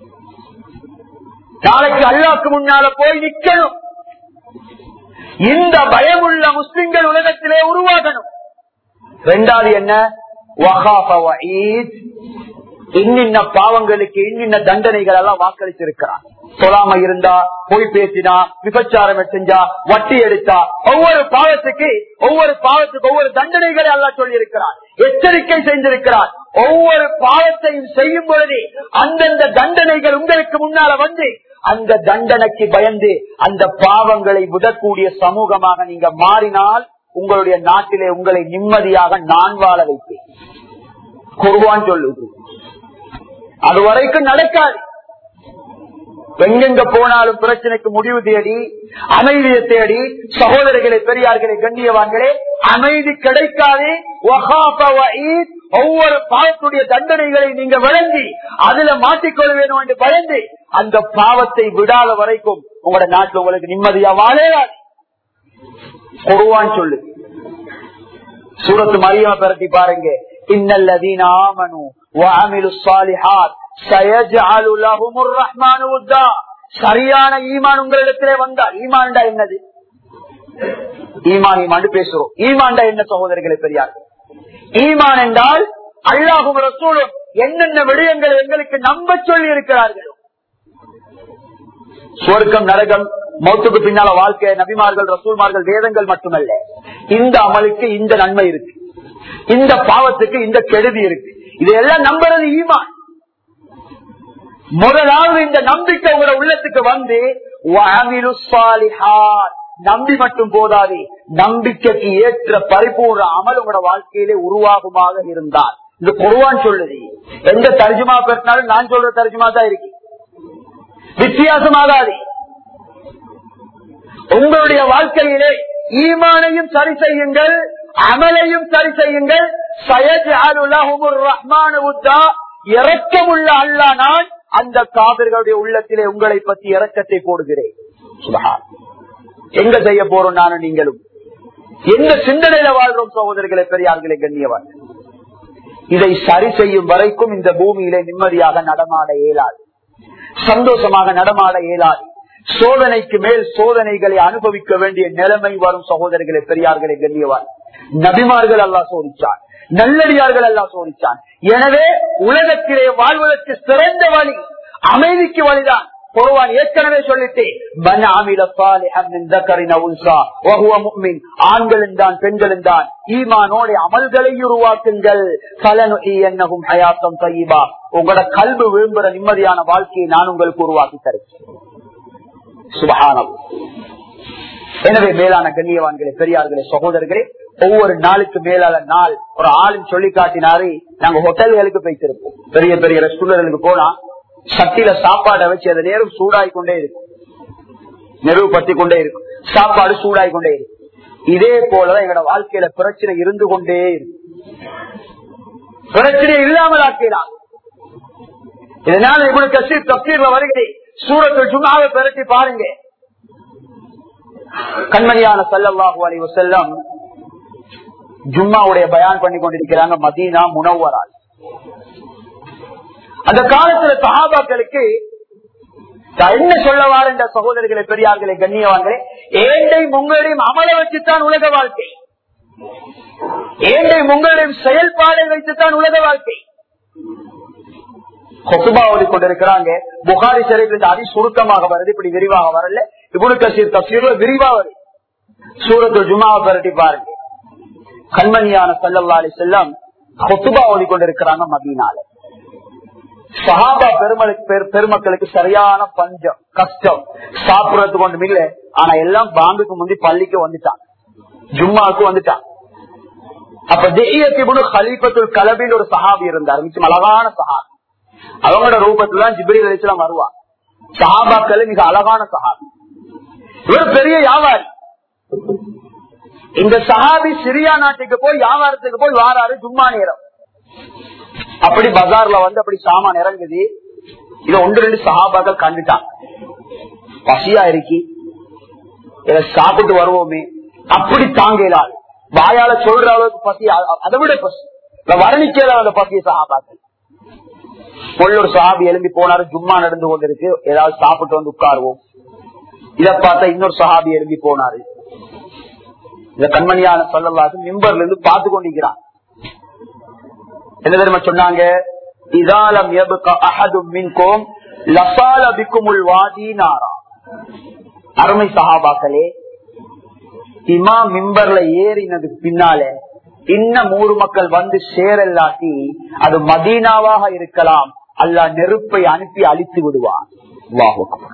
S1: நாளைக்கு அல்லாக்கு முன்னால போய் நிக்கணும் இந்த பயமுள்ள முஸ்லிம்கள் உலகத்திலே உருவாகணும் ரெண்டாவது என்ன இன்னின்ன பாவங்களுக்கு இன்னின்ன தண்டனைகள் எல்லாம் வாக்களித்திருக்கிறான் சொல்லாம இருந்தா போய் பேசினா விபச்சாரம் செஞ்சா வட்டி எடுத்தா ஒவ்வொரு பாவத்துக்கு ஒவ்வொரு பாவத்துக்கு ஒவ்வொரு தண்டனைகளை எல்லாம் சொல்லி இருக்கிறார் எச்சரிக்கை செஞ்சிருக்கிறார் ஒவ்வொரு பாவத்தையும் செய்யும் பொழுது அந்தந்த தண்டனைகள் உங்களுக்கு முன்னால வந்து அந்த தண்டனைக்கு பயந்து அந்த பாவங்களை விடக்கூடிய சமூகமாக நீங்க மாறினால் உங்களுடைய நாட்டிலே உங்களை நிம்மதியாக நான் வாழ வைப்பேன் குருவான் சொல்லுது அது வரைக்கும் நடக்காது எங்கெங்க போனாலும் பிரச்சனைக்கு முடிவு தேடி அமைதியை தேடி சகோதரர்களை பெரியார்களை கண்ணியவான்களே அமைதி கிடைக்காது ஒவ்வொரு பாவத்துடைய தண்டனைகளை நீங்க விளங்கி அதுல மாட்டிக்கொள்ள வேணும் என்று பயந்து அந்த பாவத்தை விடாத வரைக்கும் உங்களோட நாட்டில் உங்களுக்கு நிம்மதியா வாழாது குருவான் சொல்லு சூரத்து மரியா பரத்தி பாருங்க இன்னல்லதீன ஆமனு وعملوا الصالحات سيجعل لهم الرحمن ودا சரியான ஈமான் உங்களிடத்திலே வந்தா ஈமான்டா என்னது ஈமான் ஈமான் பேசுறோம் ஈமான்டா என்ன சகோதரிகளை பெரியார் ஈமான் என்றால் அல்லாஹும் ரசூலும் என்னென்ன விடயங்கள் எங்களுக்கு நம்ப சொல்லி இருக்கிறார்கள் சுவர்க்கம் நரகம் மௌத்துக்கு பின்னால வாழ்க்கை நபிமார்கள் ரசூல்மார்கள் வேதங்கள் மட்டுமல்ல இந்த அமலுக்கு இந்த நன்மை இருக்கு இந்த பாவத்துக்கு இந்த கெடுதி இருக்கு இதையெல்லாம் நம்புறது ஈமான் முதலாவது இந்த நம்பிக்கை உங்களோட உள்ளத்துக்கு வந்து வஅமிலு ஸாலிஹாத். நம்பி மட்டும் போதாது நம்பிக்கைக்கு ஏற்ற பரிபூர்ண அமல் உங்களோட வாழ்க்கையிலே உருவாகுமாக இருந்தால் இது குருவான் சொல்லுது எந்த தர்ஜுமா பேசினாலும் நான் சொல்ற தர்ஜுமா தான் இருக்கு வித்தியாசமாகாது உங்களுடைய வாழ்க்கையிலே ஈமானையும் சரி செய்யுங்கள் அமலையும் சரி செய்யுங்கள் இறக்கமுள்ள அல்லா நான் அந்த காவிர்களுடைய உள்ளத்திலே உங்களை பற்றி இறக்கத்தை போடுகிறேன் சுபஹான். எங்க செய்ய போறோம் நானும் நீங்களும் எந்த சிந்தனையில வாழ்றோம் சகோதரர்களை பெரியார்களே கண்ணியவான் இதை சரி செய்யும் வரைக்கும் இந்த பூமியிலே நிம்மதியாக நடமாட இயலாது சந்தோஷமாக நடமாட இயலாது சோதனைக்கு மேல் சோதனைகளை அனுபவிக்க வேண்டிய நிலைமை வரும் சகோதரர்களை பெரியார்களை கண்ணியவான் நபிமார்கள் அல்லா சோதிச்சான் நல்லடியார்கள் எல்லாம் சோதிச்சான் எனவே உலகத்திலே வாழ்வதற்கு சிறந்த வழி அமைதிக்கு வழிதான் பொருவான் ஏற்கனவே சொல்லிட்டு மன் அமில சாலிஹன் மின் தக்கரின் அவு உன்சா வஹுவ முஃமின் ஆண்களும் தான் பெண்களும் தான் ஈமானோட அமல்களை உருவாக்குங்கள் கலனும் ஹயாத்தம் தய்யிபா உங்களோட கல்வி விரும்புற நிம்மதியான வாழ்க்கையை நான் உங்களுக்கு உருவாக்கி தருகிறேன் சுபஹானம் எனவே மேலான கண்ணியவான்களே பெரியார்களே சகோதரர்களே ஒவ்வொரு நாளுக்கு மேலான நாள் ஒரு ஆளும் சொல்லி காட்டினாரு நாங்க ஹோட்டல்களுக்கு போய்த்திருப்போம் பெரிய பெரிய ரெஸ்டாரண்ட்களுக்கு போனா சட்டியில சாப்பாடை வச்சு அந்த நேரம் சூடாய் கொண்டே இருக்கும் நெருவு பத்தி கொண்டே இருக்கும் சாப்பாடு சூடாய் கொண்டே இருக்கும் இதே போலதான் எங்களோட வாழ்க்கையில பிரச்சனை இருந்து கொண்டே இருக்கும் பிரச்சனை இல்லாமல் ஆக்கலாம் இதனால இவனுக்கு கசீர் தப்சீர்ல வருகிறேன் சூரத்தில் சும்மாவை பெருட்டி பாருங்க கண்மணியான சல்லல்லாஹு அலைஹி வஸல்லம் ஜும்மாவுடைய பயான் பண்ணி கொண்டிருக்கிறாங்க மதீனா முனவரால் அந்த காலத்துல சஹாபாக்களுக்கு நான் என்ன சொல்ல வாருன்ற சகோதரர்களை பெரியார்களே கண்ணியவான்களே ஏண்டையும் உங்களையும் அமல வச்சுத்தான் உலக வாழ்க்கை ஏண்டையும் உங்களையும் செயல்பாடை வைத்துத்தான் உலக வாழ்க்கை கொசுபா ஓடி கொண்டிருக்கிறாங்க புகாரி சிறையில் அதி சுருக்கமாக வருது இப்படி விரிவாக வரல இபுனு கசீர் தப்சீர்ல விரிவா வருது சூரத்து ஜுமாவை பரட்டி பாருங்க கண்மணியான சல்லல்லா அலி செல்லம் கொசுபா ஓடி கொண்டிருக்கிறாங்க மதியனால சஹாபா பெருமளுக்கு பெரு- பெருமக்களுக்கு சரியான பஞ்சம் கஷ்டம் சாப்பிடறதுக்கு ஒன்றும் இல்ல ஆனா எல்லாம் பாம்புக்கு முந்தி பள்ளிக்கு வந்துட்டான் ஜும்மாவுக்கு வந்துட்டான் அப்ப தெய்யத்திபுனு ஹலீபத்துல் கலபின்னு ஒரு சஹாபி இருந்தார் மிச்சம் அழகான சஹாபி அவங்களோட ரூபத்துல தான் ஜிபிரி அலிஸ்லாம் வருவான் சஹாபாக்கள் மிக அழகான சஹாபி இவர் பெரிய வியாபாரி இந்த சஹாபி சிரியா நாட்டுக்கு போய் வியாபாரத்துக்கு போய் வாராரு ஜும்மா நேரம் அப்படி பஜார்ல வந்து அப்படி சாமான் இறங்குது இத ஒன்று ரெண்டு சஹாபாக்கள் கண்டுட்டான் பசியா இருக்கி இதை சாப்பிட்டு வருவோமே அப்படி தாங்கலால் வாயால சொல்ற அளவுக்கு பசி அ- அதை விட பசி இத வர்ணிக்கிற அந்த பசிய சஹாபாக்கள் கொள்ளூர் சஹாபி எழும்பி போனாரு ஜும்மா நடந்து கொண்டிருக்கு ஏதாவது சாப்பிட்டு வந்து உட்காருவோம் இத பார்த்தா இன்னொரு சஹாபி எழும்பி போனாரு இந்த கண்மணியான சொல்லலாசு மிம்பர்ல இருந்து பார்த்து கொண்டிருக்கிறான் என்ன தெரியுமா சொன்னாங்க இதாலம் எபுக அஹதும் மின்கோம் லசால பிக்குமுல் வாதி நாரா அருமை சஹாபாக்களே இமா மிம்பர்ல ஏறினதுக்கு பின்னால இன்னும் ஊர் மக்கள் வந்து சேரல்லாட்டி அது மதீனாவாக இருக்கலாம் அல்ல நெருப்பை அனுப்பி அழித்து விடுவான் அல்லாஹ் அக்பர்.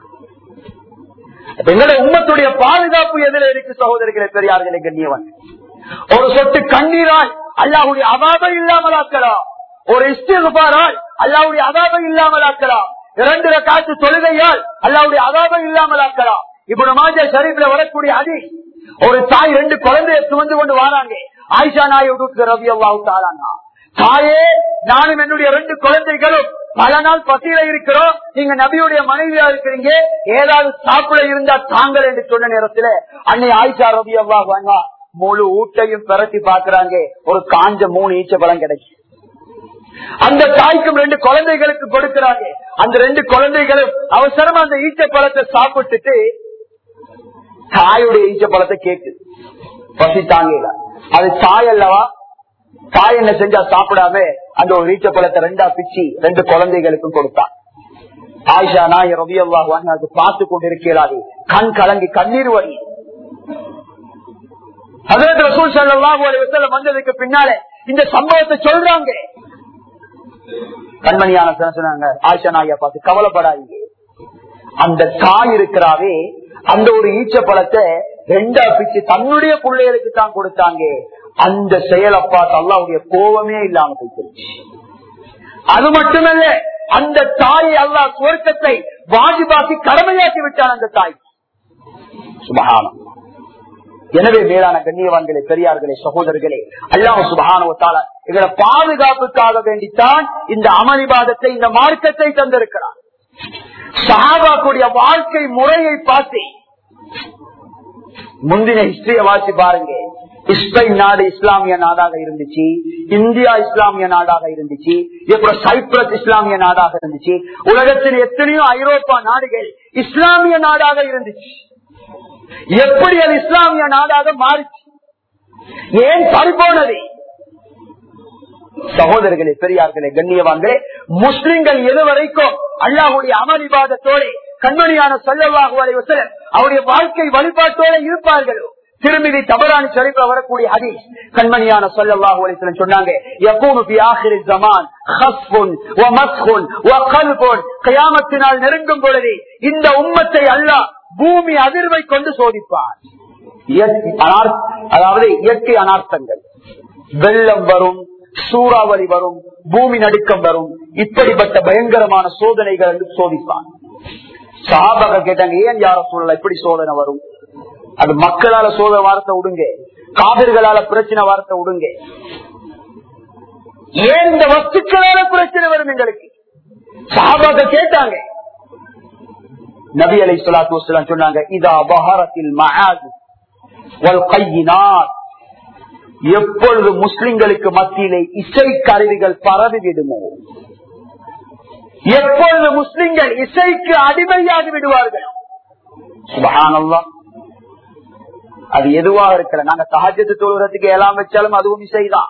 S1: அப்ப எங்களுடைய உம்மத்துடைய பாதுகாப்பு எதிர இருக்கு சகோதரர்களே பெரியார்களே கண்ணியவன் ஒரு சொட்டு கண்ணீரால் அல்லாஹுடைய அதாபம் இல்லாமல் ஆக்கலாம் ஒரு இஸ்திகுபாரால் அல்லாஹுடைய அதாபம் இல்லாமல் ஆக்கலாம் இரண்டு காற்று தொழுகையால் அல்லாஹுடைய அதாபம் இல்லாமல் ஆக்கலாம் இப்ப மாஜா ஷரீப்ல வரக்கூடிய அடி ஒரு தாய் ரெண்டு குழந்தைய சுமந்து கொண்டு வராங்க ஆயிஷா நாய் ரவி அல்லாஹு தாராங்க தாயே நானும் என்னுடைய ரெண்டு குழந்தைகளும் பல நாள் பசியில இருக்கிறோம் நீங்க நபியுடைய மனைவியா இருக்கிறீங்க ஏதாவது சாப்பிட இருந்தா தாங்கள் என்று சொன்ன நேரத்துல அன்னை ஆயிஷா ரவி அவ்வா வாங்க முழு ஊட்டையும் பிரட்டி பாக்குறாங்க ஒரு காஞ்ச மூணு ஈச்ச பழம் கிடைக்கும் அந்த தாய்க்கும் ரெண்டு குழந்தைகளுக்கு கொடுக்கிறாங்க அந்த ரெண்டு குழந்தைகளும் அவசரமா அந்த ஈச்ச பழத்தை சாப்பிட்டுட்டு தாயுடைய ஈச்ச பழத்தை கேக்கு பசி தாங்கல அது தாய் அல்லவா தாய் என்ன செஞ்சா சாப்பிடாம அந்த ஒரு ஈச்ச பழத்தை ரெண்டா பிச்சு ரெண்டு குழந்தைகளுக்கும் கொடுத்தான் ஆயிஷா நாய் ரவி அல்லாஹ் அது பார்த்து கொண்டிருக்கிறாரு கண் கலங்கி கண்ணீர் வழி ஹசரத் ரசூல் ஸல்லல்லாஹு அலைஹி வஸல்லம் வந்ததுக்கு பின்னாலே இந்த சம்பவத்தை சொல்றாங்க கண்மணியான சொன்னாங்க ஆயிஷா நாயா பார்த்து கவலைப்படாதீங்க அந்த காய் இருக்கிறாவே அந்த ஒரு ஈச்ச பழத்தை ரெண்டா பிச்சு தன்னுடைய பிள்ளைகளுக்கு தான் கொடுத்தாங்க அந்த செயலை பார்த்து அல்லாவுடைய கோபமே இல்லாம போயிடுச்சு அது மட்டுமல்ல அந்த தாயை அல்லா சுவர்க்கத்தை வாஜிபாக்கி கடமையாக்கி விட்டான் அந்த தாய் சுபகானம் எனவே மேலான கண்ணியவான்களே பெரியார்களே சகோதரர்களே அல்லாஹ் சுபகானவத்தால எங்களை பாதுகாப்புக்காக வேண்டித்தான் இந்த அமளிபாதத்தை இந்த மார்க்கத்தை தந்திருக்கிறார் சஹாபாக்குடைய வாழ்க்கை முறையை பார்த்து முந்தின ஹிஸ்டரிய வாசி பாருங்க இஸ்பெயின் நாடு இஸ்லாமிய நாடாக இருந்துச்சு இந்தியா இஸ்லாமிய நாடாக இருந்துச்சு அப்புறம் சைப்ரஸ் இஸ்லாமிய நாடாக இருந்துச்சு உலகத்தில் எத்தனையோ ஐரோப்பா நாடுகள் இஸ்லாமிய நாடாக இருந்துச்சு எப்படி அது இஸ்லாமிய நாடாக மாறிச்சு ஏன் பறிபோனது சகோதரர்களே பெரியார்களே கண்ணியவாங்களே முஸ்லிம்கள் எதுவரைக்கும் அல்லாஹுடைய அமளிபாதத்தோடு கண்மணியான சொல்லவாக அவருடைய வாழ்க்கை வழிபாட்டோடு இருப்பார்களோ திருமிதி தவறான சரிப்ப வரக்கூடிய ஹதீஸ் கண்மணியான சொல்லல்லாஹு அலைஹி சொன்னாங்க யகூனு ஃபி ஆখির ஜமான் ஹஸ்புன் வ மஸ்ஹுன் வ கல்புன் கியாமத்தினால் நெருங்கும் பொழுது இந்த உம்மத்தை அல்லாஹ் பூமி அதிர்வை கொண்டு சோதிப்பார் அதாவது இயற்கை அனார்த்தங்கள் வெள்ளம் வரும் சூறாவளி வரும் பூமி நடுக்கம் வரும் இப்படிப்பட்ட பயங்கரமான சோதனைகள் என்று சோதிப்பான் சாபாக கேட்டாங்க ஏன் யார சூழல இப்படி சோதனை வரும் அது மக்களால சோதனை வார்த்தை விடுங்க காவிர்களால பிரச்சனை வார்த்தை விடுங்க ஏன் இந்த வஸ்துக்களால பிரச்சனை வரும் எங்களுக்கு சாபாக கேட்டாங்க நபி அலை சொல்லாத்து வசலாம் சொன்னாங்க இதா பஹாரத்தில் மகாது கையினார் எப்பொழுது முஸ்லிம்களுக்கு மத்தியிலே இசை கருவிகள் பரவி விடுமோ எப்பொழுது முஸ்லிம்கள் இசைக்கு அடிமையாகி விடுவார்கள் சுபஹானல்லா அது எதுவாக இருக்கல நாங்க சஹஜத்து தொழுகிறதுக்கு எல்லாம் வச்சாலும் அதுவும் இசைதான்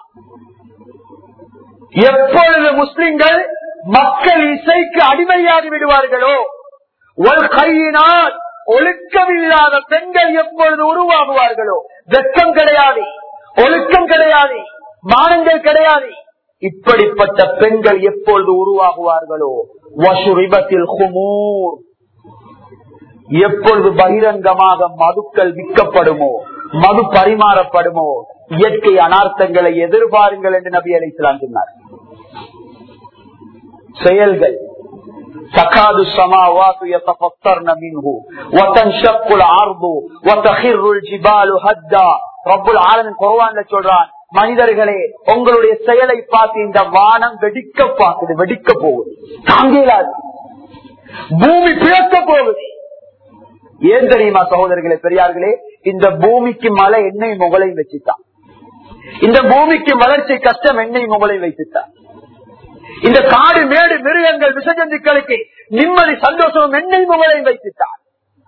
S1: எப்பொழுது முஸ்லிம்கள் மக்கள் இசைக்கு அடிமையாகி விடுவார்களோ ஒரு கையினால் ஒழுக்கமில்லாத பெண்கள் எப்பொழுது உருவாகுவார்களோ வெக்கம் கிடையாது ஒழுக்கம் கிடையாது மானங்கள் கிடையாது இப்படிப்பட்ட பெண்கள் எப்பொழுது உருவாகுவார்களோ வசுரிபத்தில் ஹுமூர் எப்பொழுது பகிரங்கமாக மதுக்கள் விற்கப்படுமோ மது பரிமாறப்படுமோ இயற்கை அனார்த்தங்களை எதிர்பாருங்கள் என்று நபி அலிஸ்லாம் சொன்னார் செயல்கள் تكاد السماوات يتفطرن منه وتنشق الارض وتخر الجبال هدا رب العالمين குர்ஆன்ல சொல்றான் மனிதர்களே உங்களுடைய செயலை பார்த்து இந்த வானம் வெடிக்க பார்க்குது வெடிக்க போகுது தாங்கலாது பூமி பிளக்க போகுது ஏன் தெரியுமா சகோதரர்களே பெரியார்களே இந்த பூமிக்கு மழை எண்ணெய் முகலை வச்சுட்டான் இந்த பூமிக்கு வளர்ச்சி கஷ்டம் எண்ணெய் முகலை வைத்துட்டான் இந்த காடு மேடு மிருகங்கள் விசஜந்துக்களுக்கு நிம்மதி சந்தோஷம் எண்ணெய் முகலை வைத்துட்டார்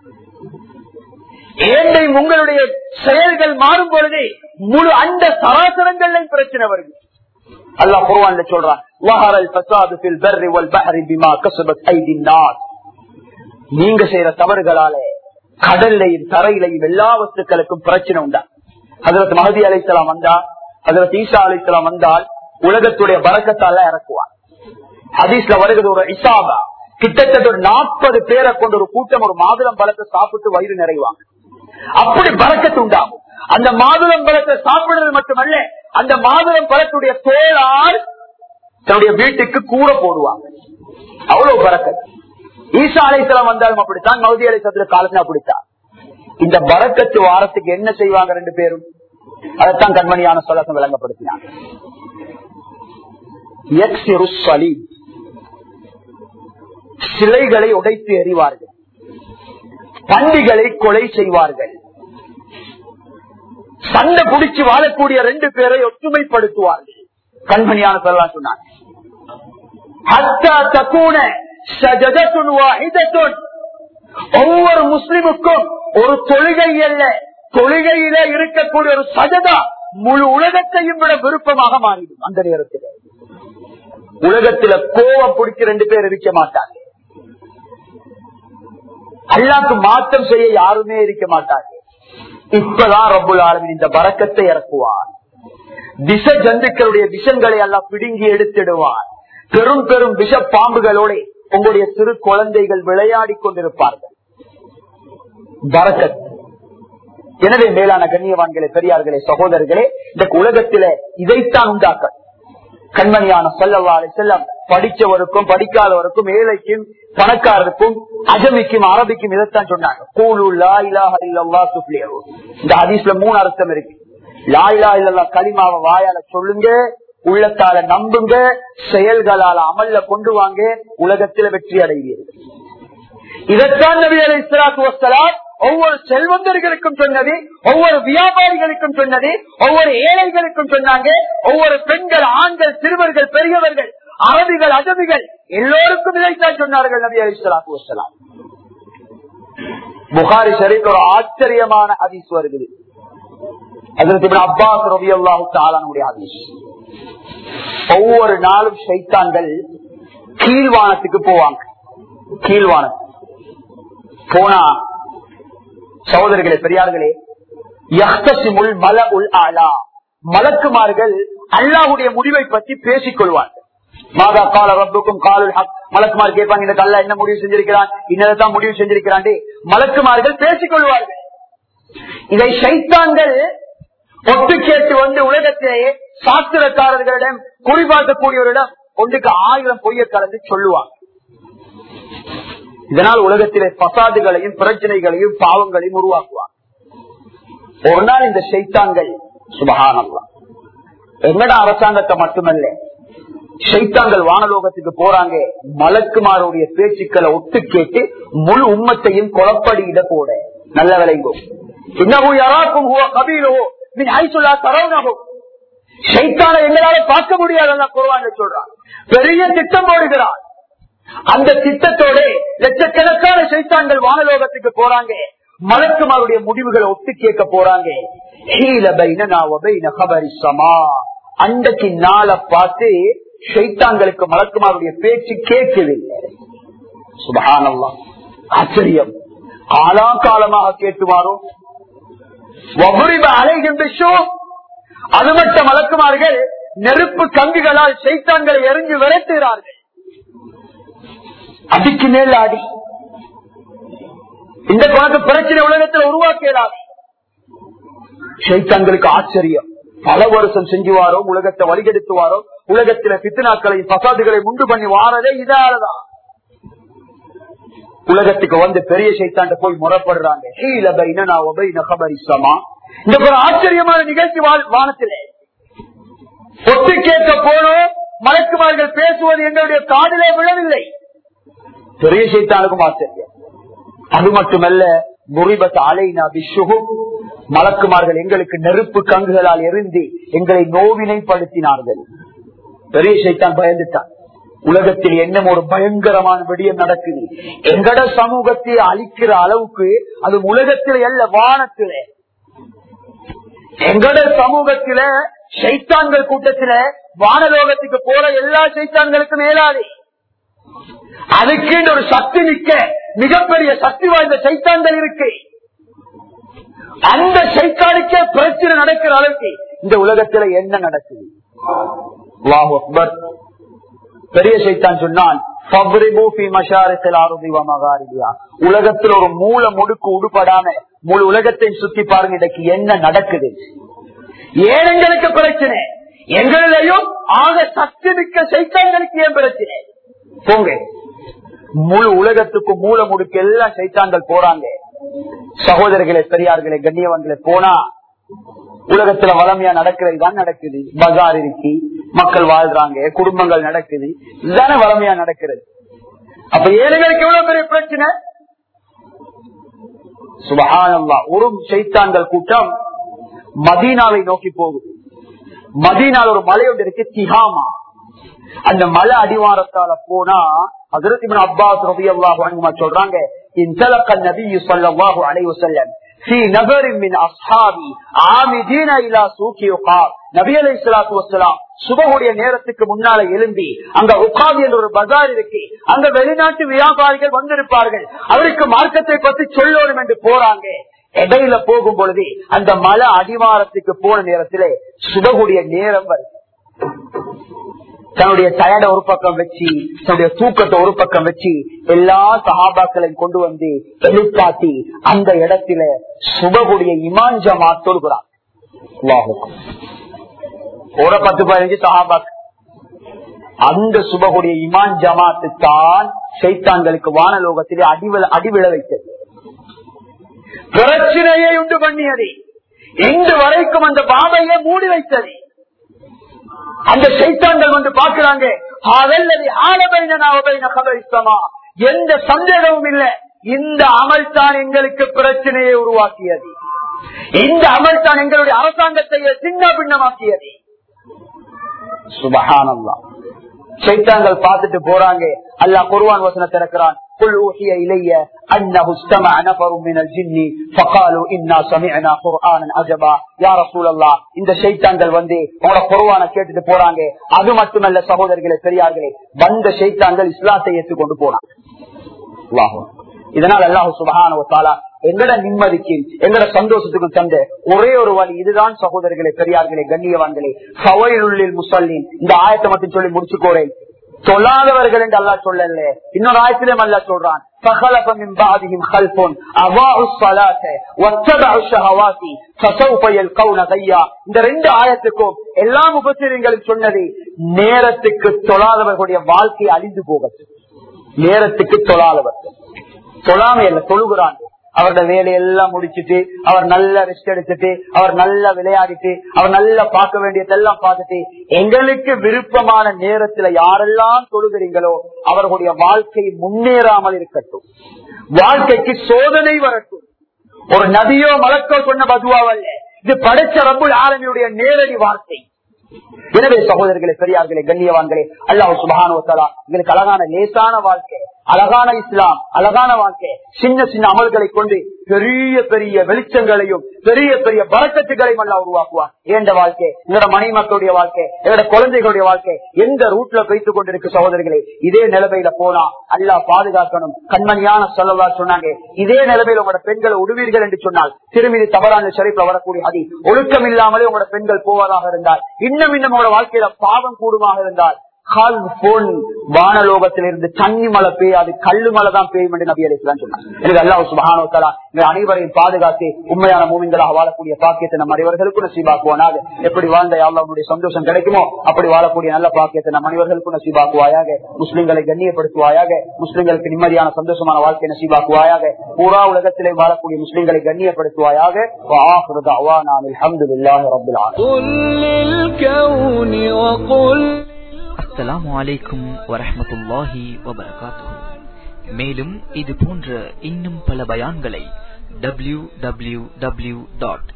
S1: ஏண்டை உங்களுடைய செயல்கள் மாறும் பொழுதே முழு அந்த சராசரங்கள்ல பிரச்சனை வருது அல்லாஹ் குர்ஆன்ல சொல்றான் வஹரல் ஃபஸாது ஃபில் பர்ரி வல் பஹரி பிமா கஸபத் ஐதின் நாஸ் நீங்க செய்யற தவறுகளால கடல்லையும் தரையிலையும் எல்லா வஸ்துக்களுக்கும் பிரச்சனை உண்டா ஹஜரத் மஹதி அலைஹிஸ்ஸலாம் வந்தா ஹஜரத் ஈசா அலைஹிஸ்ஸலாம் வந்தால் உலகத்துடைய பறக்கத்தால இறக்குவான் ஹதீஸ்ல வருகிறது ஒரு இசாபா கிட்டத்தட்ட ஒரு நாற்பது பேரை கொண்ட ஒரு கூட்டம் ஒரு மாதுளம் பழத்தை சாப்பிட்டு வயிறு நிறைவாங்க அப்படி பறக்கத்து உண்டாகும் அந்த மாதுளம் பழத்தை சாப்பிடுறது மட்டுமல்ல அந்த மாதுளம் பழத்துடைய தோளால் தன்னுடைய வீட்டுக்கு கூற போடுவாங்க அவ்வளவு பறக்கத்து ஈசா அலைசலம் வந்தாலும் அப்படித்தான் மௌதி அலைசத்துல காலத்துல அப்படித்தான் இந்த பறக்கத்து வாரத்துக்கு என்ன செய்வாங்க ரெண்டு பேரும் அதைத்தான் கண்மணியான சொல்லக்கம் விளங்கப்படுத்தினாங்க சிலைகளை உடைத்து எறிவார்கள் பண்டிகளை கொலை செய்வார்கள் சண்டை பிடிச்சு வாழக்கூடிய ரெண்டு பேரை ஒற்றுமைப்படுத்துவார்கள் கண்மணியான சொல்லலாம் சொன்னாங்க ஒவ்வொரு முஸ்லிமுக்கும் ஒரு தொழுகை அல்ல தொழுகையில இருக்கக்கூடிய ஒரு சஜதா முழு உலகத்தையும் விட விருப்பமாக மாறிடும் அந்த நேரத்தில் உலகத்துல கோவம் பிடிக்க ரெண்டு பேர் இருக்க மாட்டாங்க அல்லாக்கு மாற்றம் செய்ய யாருமே இருக்க மாட்டாங்க இப்பதான் ரப்புல் ஆலமின் இந்த பறக்கத்தை இறக்குவார் திச ஜந்துக்களுடைய விஷங்களை எல்லாம் பிடுங்கி எடுத்துடுவார் பெரும் பெரும் விஷ பாம்புகளோட உங்களுடைய சிறு குழந்தைகள் விளையாடி கொண்டிருப்பார்கள் பரக்கத் எனவே மேலான கண்ணியவான்களே பெரியார்களே சகோதரர்களே இந்த உலகத்தில இதைத்தான் உண்டாக்க கண்மணியான சொல்லவாறு செல்லம் படிச்சவருக்கும் படிக்காதவருக்கும் ஏழைக்கும் பணக்காரருக்கும் அஜமிக்கும் அரபிக்கும் இதைத்தான் சொன்னாங்க கூலு லா இலாஹ இல்லல்லா துஃப்லிஹு. இந்த ஹதீஸ்ல மூணு அர்த்தம் இருக்கு லா இலாஹ இல்லல்லா கலிமாவை வாயால சொல்லுங்க உள்ளத்தால நம்புங்க செயல்களால அமல்ல கொண்டு வாங்க உலகத்துல வெற்றி அடைவீர்கள் இதைத்தான் நபி அலி இஸ்லாத்து வசலாம் ஒவ்வொரு செல்வந்தர்களுக்கும் சொன்னது ஒவ்வொரு வியாபாரிகளுக்கும் சொன்னது ஒவ்வொரு ஏழைகளுக்கும் சொன்னாங்க ஒவ்வொரு பெண்கள் ஆண்கள் சிறுவர்கள் பெரியவர்கள் அரபிகள் அகதிகள் எல்லோருக்கும் இதைத்தான் சொன்னார்கள் நபி அலி இஸ்லாத்து வசலாம் புகாரி ஷரீப் ஒரு ஆச்சரியமான ஹதீஸ் வருகிறது அதற்கு இப்னு அப்பாஸ் ரவி அல்லாஹு தாலானுடைய ஹதீஸ் ஒவ்வொரு நாளும் சைத்தான்கள் கீழ்வானத்துக்கு போவாங்க கீழ்வானம் போனா சகோதரர்களே பெரியார்களே யஹ்தசிமுல் மல உல் ஆலா மலக்குமார்கள் அல்லாஹுடைய முடிவை பற்றி பேசிக் கொள்வார்கள் மாதா கால ரப்புக்கும் காலுல் ஹக் மலக்குமார் கேட்பாங்க இந்த கல்ல என்ன முடிவு செஞ்சிருக்கிறான் இன்னதான் முடிவு செஞ்சிருக்கிறான் மலக்குமார்கள் பேசிக் கொள்வார்கள் இதை சைத்தான்கள் ஒட்டு கேட்டு வந்து உலகத்திலேயே சாஸ்திரக்காரர்களிடம் குறிபார்க்கக்கூடியவரிடம் ஒன்றுக்கு ஆயிரம் பொய்ய கலந்து சொல்லுவாங்க இதனால் உலகத்திலே பசாதுகளையும் பிரச்சனைகளையும் பாவங்களையும் உருவாக்குவாங்க ஒரு நாள் இந்த சைத்தான்கள் சுபகானம்லாம் எங்கட அரசாங்கத்தை மட்டுமல்ல சைத்தான்கள் வானலோகத்துக்கு போறாங்க மலக்குமாருடைய பேச்சுக்களை ஒட்டு கேட்டு முழு உம்மத்தையும் குழப்படியிட போட நல்ல விளைங்கும் இன்னமும் யாராக்கும் கபீலோ நீ ஐசுல்லா தரவுனாகும் சைத்தானை எங்களால பார்க்க முடியாது குருவான்னு சொல்றான் பெரிய திட்டம் போடுகிறான் அந்த திட்டத்தோட லட்சக்கணக்கான சைத்தான்கள் வானலோகத்துக்கு போறாங்க மலக்குமாருடைய முடிவுகளை ஒட்டு கேட்க போறாங்க அன்றைக்கு நாளை பார்த்து சைத்தான்களுக்கு மலக்குமாருடைய பேச்சு கேட்கவில்லை சுபகானல்லாம் ஆச்சரியம் காலாகாலமாக கேட்டுவாரும் அலைகின்ற அது மட்டும் மலக்குமார்கள் நெருப்பு கங்குகளால் சைத்தான்களை எரிஞ்சு விரட்டுகிறார்கள் அடிக்கு மேல் அடி இந்த கணக்கு பிரச்சனை உலகத்தில் உருவாக்கியலாது சைத்தான்களுக்கு ஆச்சரியம் பல வருஷம் செஞ்சு வாரோம் உலகத்தை வழிகெடுத்து வாரோம் உலகத்தில பித்தனாக்களையும் பசாதுகளை உண்டு பண்ணி வாரதே இதாலதான் உலகத்துக்கு வந்து பெரிய சைத்தாண்ட போய் முறப்படுறாங்க இந்த ஒரு ஆச்சரியமான நிகழ்ச்சி வானத்திலே ஒட்டு கேட்க போனோம் மலக்குமார்கள் பேசுவது எங்களுடைய காதலே விழவில்லை பெரிய சைத்தானுக்கும் ஆச்சரியம் அது மட்டுமல்ல முறிபத் அலைனா பிஷுகும் மலக்குமார்கள் எங்களுக்கு நெருப்பு கங்குகளால் எரிந்து எங்களை நோவினைப்படுத்தினார்கள் பெரிய சைத்தான் பயந்துட்டான் உலகத்தில் என்ன ஒரு பயங்கரமான விடயம் நடக்குது எங்கட சமூகத்தை அழிக்கிற அளவுக்கு அது உலகத்திலே அல்ல வானத்திலே எங்கட சமூகத்தில சைத்தான்கள் கூட்டத்தில வானலோகத்துக்கு போற எல்லா சைத்தான்களுக்கும் மேலாதே அதுக்கு ஒரு சக்தி மிக்க மிகப்பெரிய சக்தி வாய்ந்த சைத்தான்கள் இருக்கு அந்த சைத்தானுக்கே பிரச்சனை நடக்கிற அளவுக்கு இந்த உலகத்துல என்ன நடக்குது அல்லாஹு அக்பர் பெரிய சைத்தான் சொன்னான் உலகத்தில் ஒரு மூல முடுக்கு உடுபடாம முழு உலகத்தை சுத்தி பாருங்க இன்னைக்கு என்ன நடக்குது ஏன் எங்களுக்கு பிரச்சனை எங்களிலையும் ஆக சக்தி மிக்க சைத்தான்களுக்கு ஏன் பிரச்சனை போங்க முழு உலகத்துக்கும் மூல முடுக்கு எல்லாம் சைத்தான்கள் போறாங்க சகோதரர்களே பெரியார்களே கண்ணியவன்களே போனா உலகத்துல வளமையா நடக்கிறது தான் நடக்குது பஜார் இருக்கு மக்கள் வாழ்றாங்க குடும்பங்கள் நடக்குது இதுதானே வளமையா நடக்கிறது அப்ப ஏழைகளுக்கு எவ்வளவு பெரிய பிரச்சனை சுபகானல்லா ஒரு சைத்தான்கள் கூட்டம் மதீனாவை நோக்கி போகுது மதீனால ஒரு மலை ஒன்று இருக்கு திஹாமா அந்த மலை அடிவாரத்தால போனா அதற்கு அப்பாஸ் ரவி அல்லாஹ் சொல்றாங்க انطلق النبي صلى الله عليه وسلم في نفر من اصحابي عامدين الى سوق يقال நபி அலை சலாத்து வசலாம் சுபகுடைய நேரத்துக்கு முன்னால எழும்பி அங்க உட்காந்து என்ற ஒரு பஜார் இருக்கு அங்க வெளிநாட்டு வியாபாரிகள் வந்திருப்பார்கள் அவருக்கு மார்க்கத்தை பத்தி சொல்லணும் என்று போறாங்க இடையில போகும் பொழுது அந்த மலை அடிவாரத்துக்கு போன நேரத்திலே சுபகுடைய நேரம் வருது தன்னுடைய டயர்ட ஒரு பக்கம் வச்சு தன்னுடைய தூக்கத்தை ஒரு பக்கம் வச்சு எல்லா சகாபாக்களையும் கொண்டு வந்து எழுப்பாட்டி அந்த இடத்துல சுபகுடைய இமாஞ்சமா தொழுகிறார் ஒரு பத்து பதினஞ்சு சகாபாக்கு அந்த சுபகுடைய இமான் ஜமாத்து தான் சைத்தான்களுக்கு வானலோகத்திலே அடிவிழ அடிவிழ வைத்தது பிரச்சனையை உண்டு பண்ணியது இன்று வரைக்கும் அந்த பாபையை மூடி வைத்தது அந்த சைத்தான்கள் வந்து பார்க்கிறாங்க எந்த சந்தேகமும் இல்லை இந்த அமல் தான் எங்களுக்கு பிரச்சனையை உருவாக்கியது இந்த அமல் தான் எங்களுடைய அரசாங்கத்தை சின்ன பின்னமாக்கியது சுபகானந்தா சைத்தான்கள் பார்த்துட்டு போறாங்க அல்லா குருவான் வசன திறக்கிறான் قل أوحي إلي أنه استمع نفر من الجن فقالوا إنا سمعنا قرآنا عجبا يا رسول الله இந்த ஷைத்தான்கள் வந்து உங்களோட குர்ஆனை கேட்டுட்டு போறாங்க அது மட்டுமல்ல சகோதரர்களே பெரியார்களே வந்த ஷைத்தான்கள் இஸ்லாத்தை ஏற்றுக்கொண்டு போனாங்க அல்லாஹ் இதனால் அல்லாஹு சுபஹான எங்கட நிம்மதிக்கு எங்கட சந்தோஷத்துக்கும் தந்த ஒரே ஒரு வழி இதுதான் சகோதரர்களே பெரியார்களே கண்ணியவான்களே சவையுள்ளில் முசல்லின் இந்த ஆயத்தை மட்டும் சொல்லி முடிச்சுக்கோறேன் சொல்லாதவர்கள் என்று அல்லா சொல்லல இன்னொரு ஆயத்திலும் அல்ல சொல்றான் فخلف من بعدهم خلف اضاعوا الصلاه واتبعوا الشهوات فسوف يلقون غيا இந்த ரெண்டு ஆயத்துக்கும் எல்லா முபசிரியங்களும் சொன்னது நேரத்துக்கு தொழாதவர்களுடைய வாழ்க்கை அழிந்து போகிறது நேரத்துக்கு தொழாதவர் தொழாமை அல்ல தொழுகிறான் அவரோட வேலையெல்லாம் முடிச்சிட்டு அவர் நல்ல ரெஸ்ட் எடுத்துட்டு அவர் நல்லா விளையாடிட்டு அவர் நல்லா பார்க்க வேண்டியதெல்லாம் பார்த்துட்டு எங்களுக்கு விருப்பமான நேரத்துல யாரெல்லாம் தொழுகிறீங்களோ அவர்களுடைய வாழ்க்கை முன்னேறாமல் இருக்கட்டும் வாழ்க்கைக்கு சோதனை வரட்டும் ஒரு நதியோ மலக்கோ சொன்ன பதுவாவல்ல இது படைச்ச ரப்புல் ஆலமியுடைய நேரடி வார்த்தை எனவே சகோதரர்களே பெரியார்களே கண்ணியவான்களே அல்லாஹ் சுபகானுவத்தலா எங்களுக்கு அழகான லேசான வாழ்க்கை அழகான இஸ்லாம் அழகான வாழ்க்கை சின்ன சின்ன அமல்களை கொண்டு பெரிய பெரிய வெளிச்சங்களையும் பெரிய பெரிய பழக்கத்துகளையும் எல்லாம் உருவாக்குவார் ஏண்ட வாழ்க்கை எங்களோட மணி மக்களுடைய வாழ்க்கை எங்களோட குழந்தைகளுடைய வாழ்க்கை எந்த ரூட்ல வைத்துக் கொண்டிருக்கு சகோதரர்களே இதே நிலைமையில போனா அல்லாஹ் பாதுகாக்கணும் கண்மணியான சொல்லவா சொன்னாங்க இதே நிலைமையில உங்களோட பெண்களை உடுவீர்கள் என்று சொன்னால் திருமதி தவறான சிறைப்புல வரக்கூடிய அதி ஒழுக்கம் இல்லாமலே உங்களோட பெண்கள் போவதாக இருந்தால் இன்னும் இன்னும் உங்களோட வாழ்க்கையில பாவம் கூடுமாக இருந்தால் கால் போன் வானலோகத்திலிருந்து தண்ணி மழை பெய்யாது கல்லு மழை தான் பெய்யும் என்று நபி அலிஸ்லாம் சொன்னார் எனக்கு அல்லாஹ் சுபஹானோத்தலா இந்த அனைவரையும் பாதுகாத்து உண்மையான மூமிங்களாக வாழக்கூடிய பாக்கியத்தை நம் அனைவர்களுக்கும் நசீபாக்குவானாக எப்படி வாழ்ந்த அல்லாவுடைய சந்தோஷம் கிடைக்குமோ அப்படி வாழக்கூடிய நல்ல பாக்கியத்தை நம் அனைவர்களுக்கும் நசீபாக்குவாயாக முஸ்லிம்களை கண்ணியப்படுத்துவாயாக முஸ்லிம்களுக்கு நிம்மதியான சந்தோஷமான வாழ்க்கை நசீபாக்குவாயாக பூரா உலகத்திலே வாழக்கூடிய முஸ்லிம்களை கண்ணியப்படுத்துவாயாக அலமதுல்லாஹி ரபில்
S2: அஸ்ஸலாமு அலைக்கும் வரஹமத்துல்லாஹி வபரகாத்துஹு மேலும் இது போன்ற இன்னும் பல பயான்களை W W W dot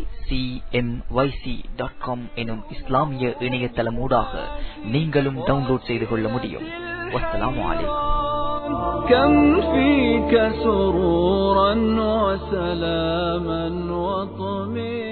S2: acmyc.com எனும் இஸ்லாமிய இணையதளமூடாக நீங்களும் டவுன்லோட் செய்து கொள்ள முடியும் வஸ்ஸலாமு அலைக்கும்
S3: كم فيك سرورا وسلاما وطمئنا